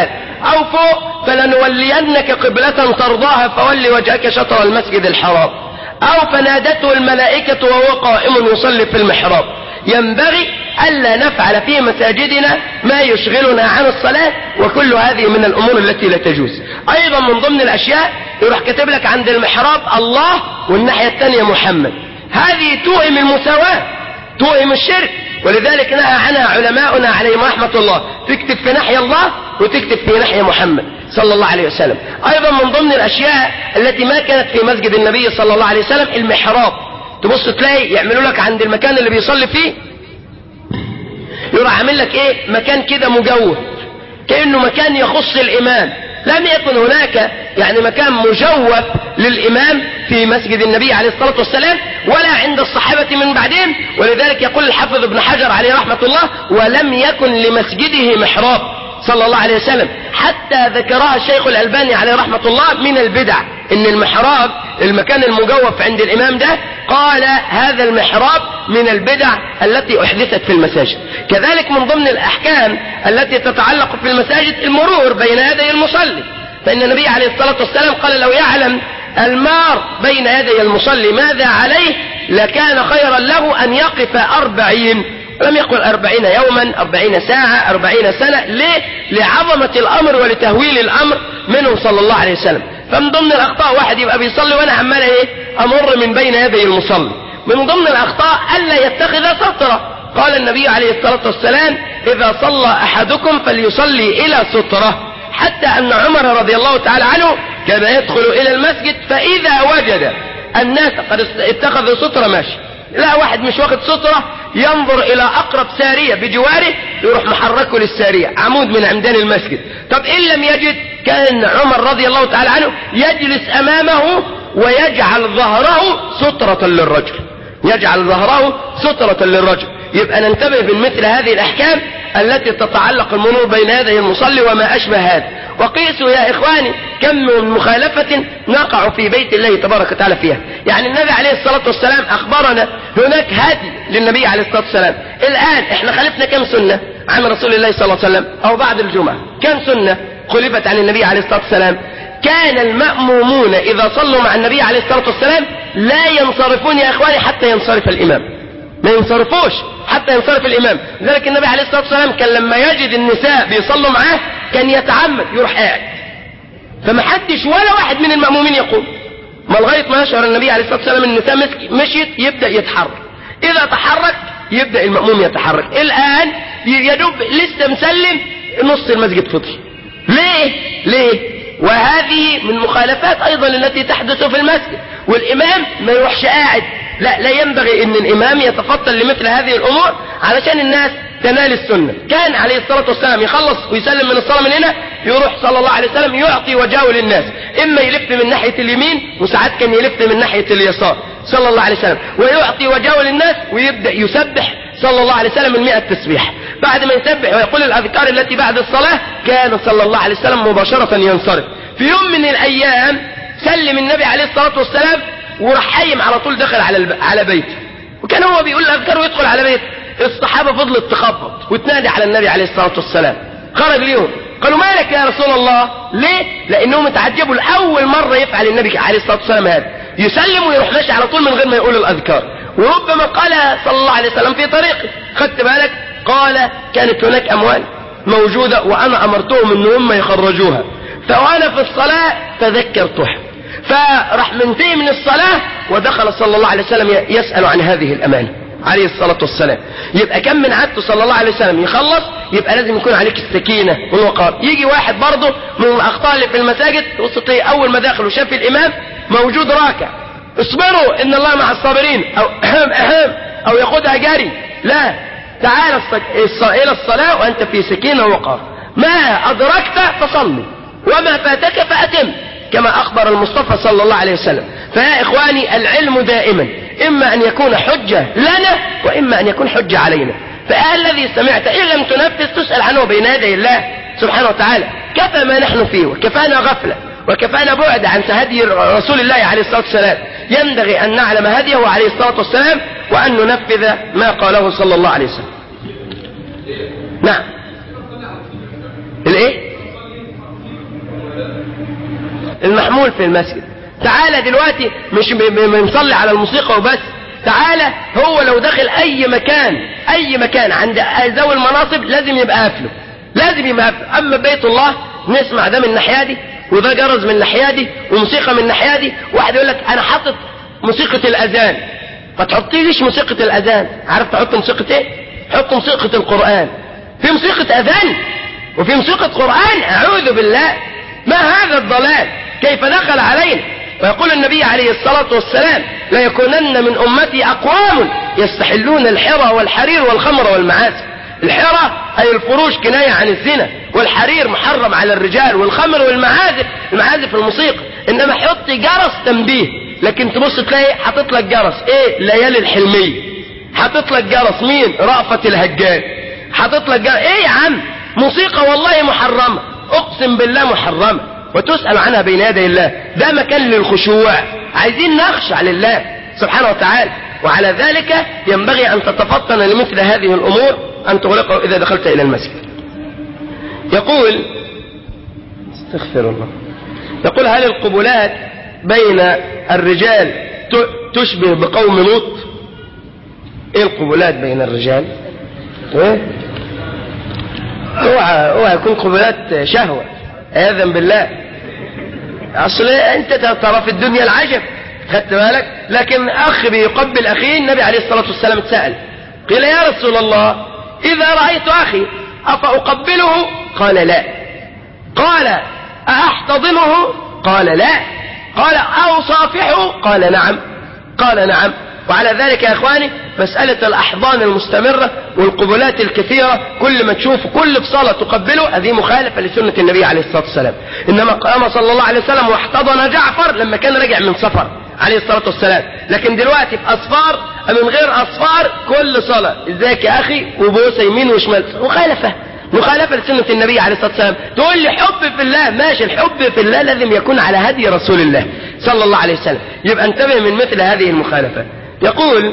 أو فوق فلنولينك قبلة ترضاها فول وجهك شطر المسجد الحرام أو فنادته الملائكة وهو قائم يصلي في المحراب ينبغي ألا نفعل في مساجدنا ما يشغلنا عن الصلاة وكل هذه من الأمور التي لا تجوز أيضا من ضمن الأشياء يروح كاتب لك عند المحراب الله والناحية الثانية محمد هذه توهم المساواة توهم الشرك ولذلك نهى عنها علماؤنا عليهم رحمة الله تكتب في ناحية الله وتكتب في ناحية محمد صلى الله عليه وسلم أيضا من ضمن الأشياء التي ما كانت في مسجد النبي صلى الله عليه وسلم المحراب تبص تلاقي يعملوا لك عند المكان اللي بيصلي فيه يروح عامل لك ايه مكان كده مجوف كأنه مكان يخص الإمام لم يكن هناك يعني مكان مجوف للإمام في مسجد النبي عليه الصلاة والسلام ولا عند الصحابة من بعدهم ولذلك يقول الحافظ ابن حجر عليه رحمة الله ولم يكن لمسجده محراب صلى الله عليه وسلم حتى ذكرها الشيخ الألباني عليه رحمة الله من البدع ان المحراب المكان المجوف عند الامام ده قال هذا المحراب من البدع التي احدثت في المساجد كذلك من ضمن الاحكام التي تتعلق في المساجد المرور بين يدي المصلي فان النبي عليه الصلاة والسلام قال لو يعلم المار بين يدي المصلي ماذا عليه لكان خيرا له ان يقف اربعين لم يقل أربعين يوما أربعين ساعة أربعين سنة ليه؟ لعظمة الأمر ولتهويل الأمر منه صلى الله عليه وسلم فمن ضمن الأخطاء واحد يبقى بيصلي وأنا عمال إيه أمر من بين يدي المصلي من ضمن الأخطاء ألا يتخذ سترة قال النبي عليه الصلاة والسلام إذا صلى أحدكم فليصلي إلى سترة حتى أن عمر رضي الله تعالى عنه كان يدخل إلى المسجد فإذا وجد الناس قد اتخذوا سترة ماشي لا واحد مش واخد سترة ينظر الى اقرب سارية بجواره يروح محركه للسارية عمود من عمدان المسجد طب ان لم يجد كان عمر رضي الله تعالى عنه يجلس امامه ويجعل ظهره سترة للرجل يجعل ظهره سترة للرجل يبقى ننتبه من مثل هذه الاحكام التي تتعلق المرور بين يدي المصلي وما اشبه هذا وقيسوا يا اخواني كم من مخالفة نقع في بيت الله تبارك وتعالى فيها يعني النبي عليه الصلاة والسلام اخبرنا هناك هدي للنبي عليه الصلاة والسلام الان احنا خالفنا كم سنة عن رسول الله صلى الله عليه وسلم او بعد الجمعة كم سنة خلفت عن النبي عليه الصلاة والسلام كان المأمومون اذا صلوا مع النبي عليه الصلاة والسلام لا ينصرفون يا اخواني حتى ينصرف الامام ما ينصرفوش حتى ينصرف الامام لذلك النبي عليه الصلاة والسلام كان لما يجد النساء بيصلوا معاه كان يتعمد يروح قاعد فما حدش ولا واحد من المأمومين يقوم ما لغاية ما يشعر النبي عليه الصلاة والسلام النساء مشيت يبدأ يتحرك إذا تحرك يبدأ المأموم يتحرك الآن يدوب لسه مسلم نص المسجد فضي ليه ليه وهذه من مخالفات أيضا التي تحدث في المسجد والإمام ما يروحش قاعد لا لا ينبغي ان الامام يتفطن لمثل هذه الامور علشان الناس تنال السنة كان عليه الصلاة والسلام يخلص ويسلم من الصلاة من هنا يروح صلى الله عليه وسلم يعطي وجهه للناس اما يلف من ناحية اليمين وساعات كان يلف من ناحية اليسار صلى الله عليه وسلم ويعطي وجهه للناس ويبدأ يسبح صلى الله عليه وسلم المئة تسبيح بعد ما يسبح ويقول الأذكار التي بعد الصلاة كان صلى الله عليه وسلم مباشرة ينصرف في يوم من الأيام سلم النبي عليه الصلاة والسلام وراح حيم على طول دخل على الب... على بيته وكان هو بيقول الاذكار ويدخل على بيته الصحابه فضلت تخبط وتنادي على النبي عليه الصلاه والسلام خرج ليهم قالوا مالك يا رسول الله ليه لانهم اتعجبوا لاول مره يفعل النبي عليه الصلاه والسلام هذا يسلم ويروح ماشي على طول من غير ما يقول الاذكار وربما قال صلى الله عليه وسلم في طريقه خدت بالك قال كانت هناك اموال موجوده وانا امرتهم ان هم يخرجوها فوانا في الصلاه تذكرتها فراح منتهي من الصلاة ودخل صلى الله عليه وسلم يسأل عن هذه الأمانة عليه الصلاة والسلام يبقى كم من عادته صلى الله عليه وسلم يخلص يبقى لازم يكون عليك السكينة والوقار يجي واحد برضه من الأخطاء اللي في المساجد وسط أول ما دخل وشاف الإمام موجود راكع اصبروا إن الله مع الصابرين أو أهم أهم أو ياخدها جري لا تعال إلى الصلاة وأنت في سكينة ووقار ما أدركت فصلي وما فاتك فأتم كما أخبر المصطفى صلى الله عليه وسلم فيا إخواني العلم دائما إما أن يكون حجة لنا وإما أن يكون حجة علينا فالذي سمعت إن لم تنفذ تسأل عنه بين يدي الله سبحانه وتعالى كفى ما نحن فيه وكفانا غفلة وكفانا بعد عن هدي رسول الله عليه الصلاة والسلام ينبغي أن نعلم هديه عليه الصلاة والسلام وأن ننفذ ما قاله صلى الله عليه وسلم نعم الايه المحمول في المسجد تعالى دلوقتي مش بنصلي على الموسيقى وبس تعالى هو لو دخل اي مكان اي مكان عند ذوي المناصب لازم يبقى قافله لازم يبقى قافله اما بيت الله نسمع ده من الناحيه دي وده جرس من الناحيه دي وموسيقى من الناحيه دي واحد يقول لك انا حاطط موسيقى الاذان ما تحطيليش موسيقى الاذان عارف تحط موسيقى ايه حط موسيقى القران في موسيقى اذان وفي موسيقى قران اعوذ بالله ما هذا الضلال كيف دخل علينا ويقول النبي عليه الصلاة والسلام لا يكونن من أمتي أقوام يستحلون الحرى والحرير والخمر والمعازف الحرى أي الفروش كناية عن الزنا والحرير محرم على الرجال والخمر والمعازف المعازف الموسيقى إنما حط جرس تنبيه لكن تبص تلاقي حاطط لك جرس ايه ليالي الحلمية حاطط لك جرس مين رأفت الهجان حاطط لك جرس ايه يا عم موسيقى والله محرمة اقسم بالله محرمة وتسأل عنها بين يدي الله ده مكان للخشوع عايزين نخشع لله سبحانه وتعالى وعلى ذلك ينبغي أن تتفطن لمثل هذه الأمور أن تغلقه إذا دخلت إلى المسجد يقول استغفر الله يقول هل القبلات بين الرجال تشبه بقوم لوط ايه القبلات بين الرجال ايه اوعى اوعى يكون قبلات شهوة عياذا بالله اصل انت ترى في الدنيا العجب خدت بالك لكن اخ بيقبل اخيه النبي عليه الصلاة والسلام اتسأل قيل يا رسول الله اذا رأيت اخي افاقبله قال لا قال احتضنه قال لا قال أصافحه قال نعم قال نعم وعلى ذلك يا إخواني مسألة الأحضان المستمرة والقبلات الكثيرة كل ما تشوف كل فصالة تقبله هذه مخالفة لسنة النبي عليه الصلاة والسلام إنما قام صلى الله عليه وسلم واحتضن جعفر لما كان راجع من سفر عليه الصلاة والسلام لكن دلوقتي في أصفار من غير أصفار كل صلاة ازيك يا أخي وبوسة يمين وشمال مخالفة مخالفة لسنة النبي عليه الصلاة والسلام تقول لي حب في الله ماشي الحب في الله لازم يكون على هدي رسول الله صلى الله عليه وسلم يبقى انتبه من مثل هذه المخالفة يقول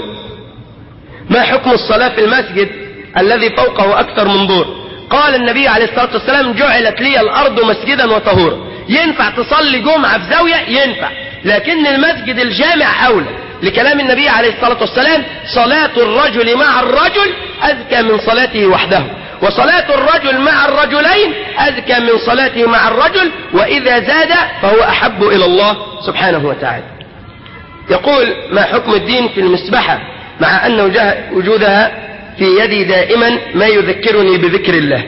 ما حكم الصلاة في المسجد الذي فوقه أكثر من دور قال النبي عليه الصلاة والسلام جعلت لي الأرض مسجدا وطهورا ينفع تصلي جمعة في زاوية ينفع لكن المسجد الجامع أولى لكلام النبي عليه الصلاة والسلام صلاة الرجل مع الرجل أزكى من صلاته وحده وصلاة الرجل مع الرجلين أزكى من صلاته مع الرجل وإذا زاد فهو أحب إلى الله سبحانه وتعالى يقول ما حكم الدين في المسبحة مع أن وجودها في يدي دائما ما يذكرني بذكر الله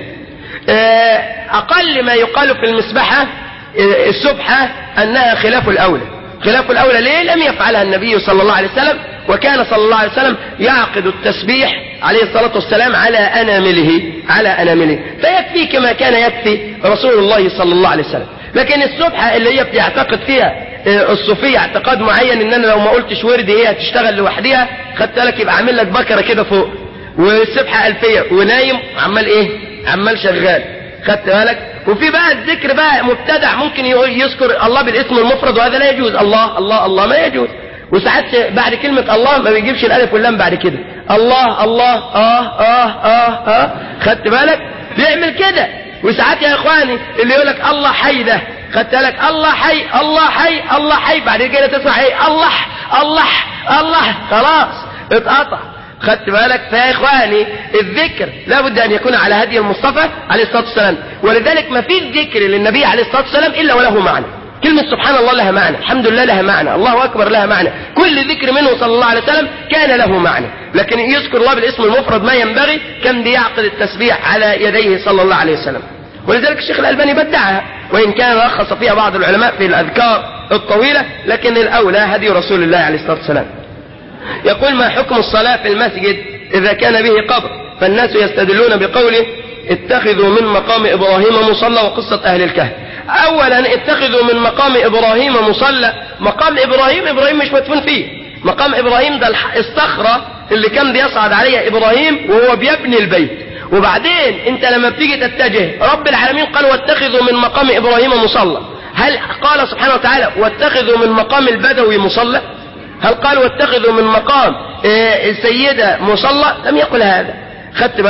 أقل ما يقال في المسبحة السبحة أنها خلاف الأولى خلاف الأولى ليه لم يفعلها النبي صلى الله عليه وسلم وكان صلى الله عليه وسلم يعقد التسبيح عليه الصلاة والسلام على أنامله على أنامله فيكفي كما كان يكفي رسول الله صلى الله عليه وسلم لكن السبحة اللي هي بيعتقد فيها الصوفية اعتقاد معين ان انا لو ما قلتش ورد هي هتشتغل لوحدها خدت بالك يبقى عامل لك بكرة كده فوق والسبحة ألفية ونايم عمال ايه عمال شغال خدت بالك وفي بقى الذكر بقى مبتدع ممكن يذكر الله بالاسم المفرد وهذا لا يجوز الله الله الله ما يجوز وساعات بعد كلمة الله ما بيجيبش الألف واللام بعد كده الله الله آه آه آه آه خدت بالك بيعمل كده وساعات يا إخواني اللي يقول لك الله حي ده خدت بالك الله حي الله حي الله حي بعد كده تسمع ايه الله الله الله خلاص اتقطع خدت بالك فيا اخواني الذكر لابد ان يكون على هدي المصطفى عليه الصلاه والسلام ولذلك ما فيش ذكر للنبي عليه الصلاه والسلام الا وله معنى كلمة سبحان الله لها معنى الحمد لله لها معنى الله أكبر لها معنى كل ذكر منه صلى الله عليه وسلم كان له معنى لكن يذكر الله بالاسم المفرد ما ينبغي كان بيعقد التسبيح على يديه صلى الله عليه وسلم ولذلك الشيخ الألباني بدعها وإن كان رخص فيها بعض العلماء في الأذكار الطويلة لكن الأولى هدي رسول الله عليه الصلاة والسلام يقول ما حكم الصلاة في المسجد إذا كان به قبر فالناس يستدلون بقوله اتخذوا من مقام إبراهيم مصلى وقصة أهل الكهف أولا اتخذوا من مقام إبراهيم مصلى مقام إبراهيم إبراهيم مش مدفون فيه مقام إبراهيم ده الصخرة اللي كان بيصعد عليها إبراهيم وهو بيبني البيت وبعدين انت لما بتيجي تتجه رب العالمين قال واتخذوا من مقام إبراهيم مصلى هل قال سبحانه وتعالى واتخذوا من مقام البدوي مصلى هل قال واتخذوا من مقام السيدة مصلى لم يقل هذا خدت بالك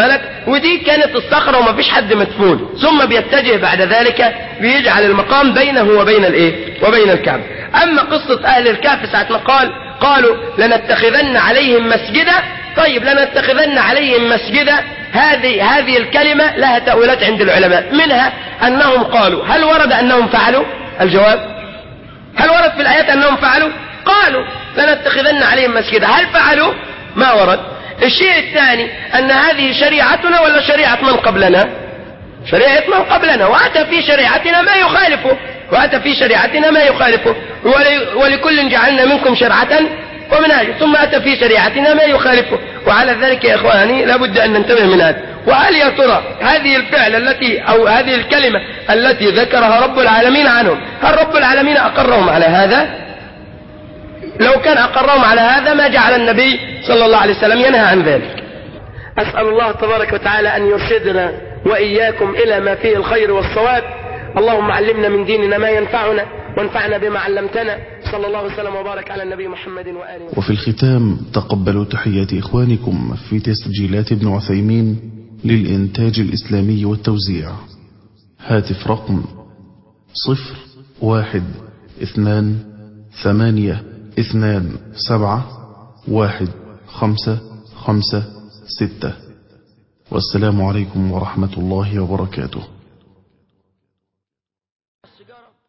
ودي كانت الصخرة وما فيش حد مدفون ثم بيتجه بعد ذلك بيجعل المقام بينه وبين الايه وبين الكعبة اما قصة اهل الكهف ساعة ما قال قالوا لنتخذن عليهم مسجدا طيب لنتخذن عليهم مسجدا هذه هذه الكلمة لها تأويلات عند العلماء منها أنهم قالوا هل ورد أنهم فعلوا الجواب هل ورد في الآيات أنهم فعلوا قالوا لنتخذن عليهم مسجدا هل فعلوا ما ورد الشيء الثاني أن هذه شريعتنا ولا شريعة من قبلنا شريعة من قبلنا وأتى في شريعتنا ما يخالفه وأتى في شريعتنا ما يخالفه ولكل جعلنا منكم شرعة ومنهاج ثم أتى في شريعتنا ما يخالفه وعلى ذلك يا إخواني لابد أن ننتبه من هذا وهل يا ترى هذه الفعل التي أو هذه الكلمة التي ذكرها رب العالمين عنهم هل رب العالمين أقرهم على هذا لو كان أقرهم على هذا ما جعل النبي صلى الله عليه وسلم ينهى عن ذلك أسأل الله تبارك وتعالى أن يرشدنا وإياكم إلى ما فيه الخير والصواب اللهم علمنا من ديننا ما ينفعنا وانفعنا بما علمتنا صلى الله وسلم وبارك على النبي محمد وآله وفي الختام تقبلوا تحيات إخوانكم في تسجيلات ابن عثيمين للإنتاج الإسلامي والتوزيع هاتف رقم صفر واحد اثنان ثمانية اثنان سبعة واحد خمسة خمسة ستة والسلام عليكم ورحمة الله وبركاته السيجارة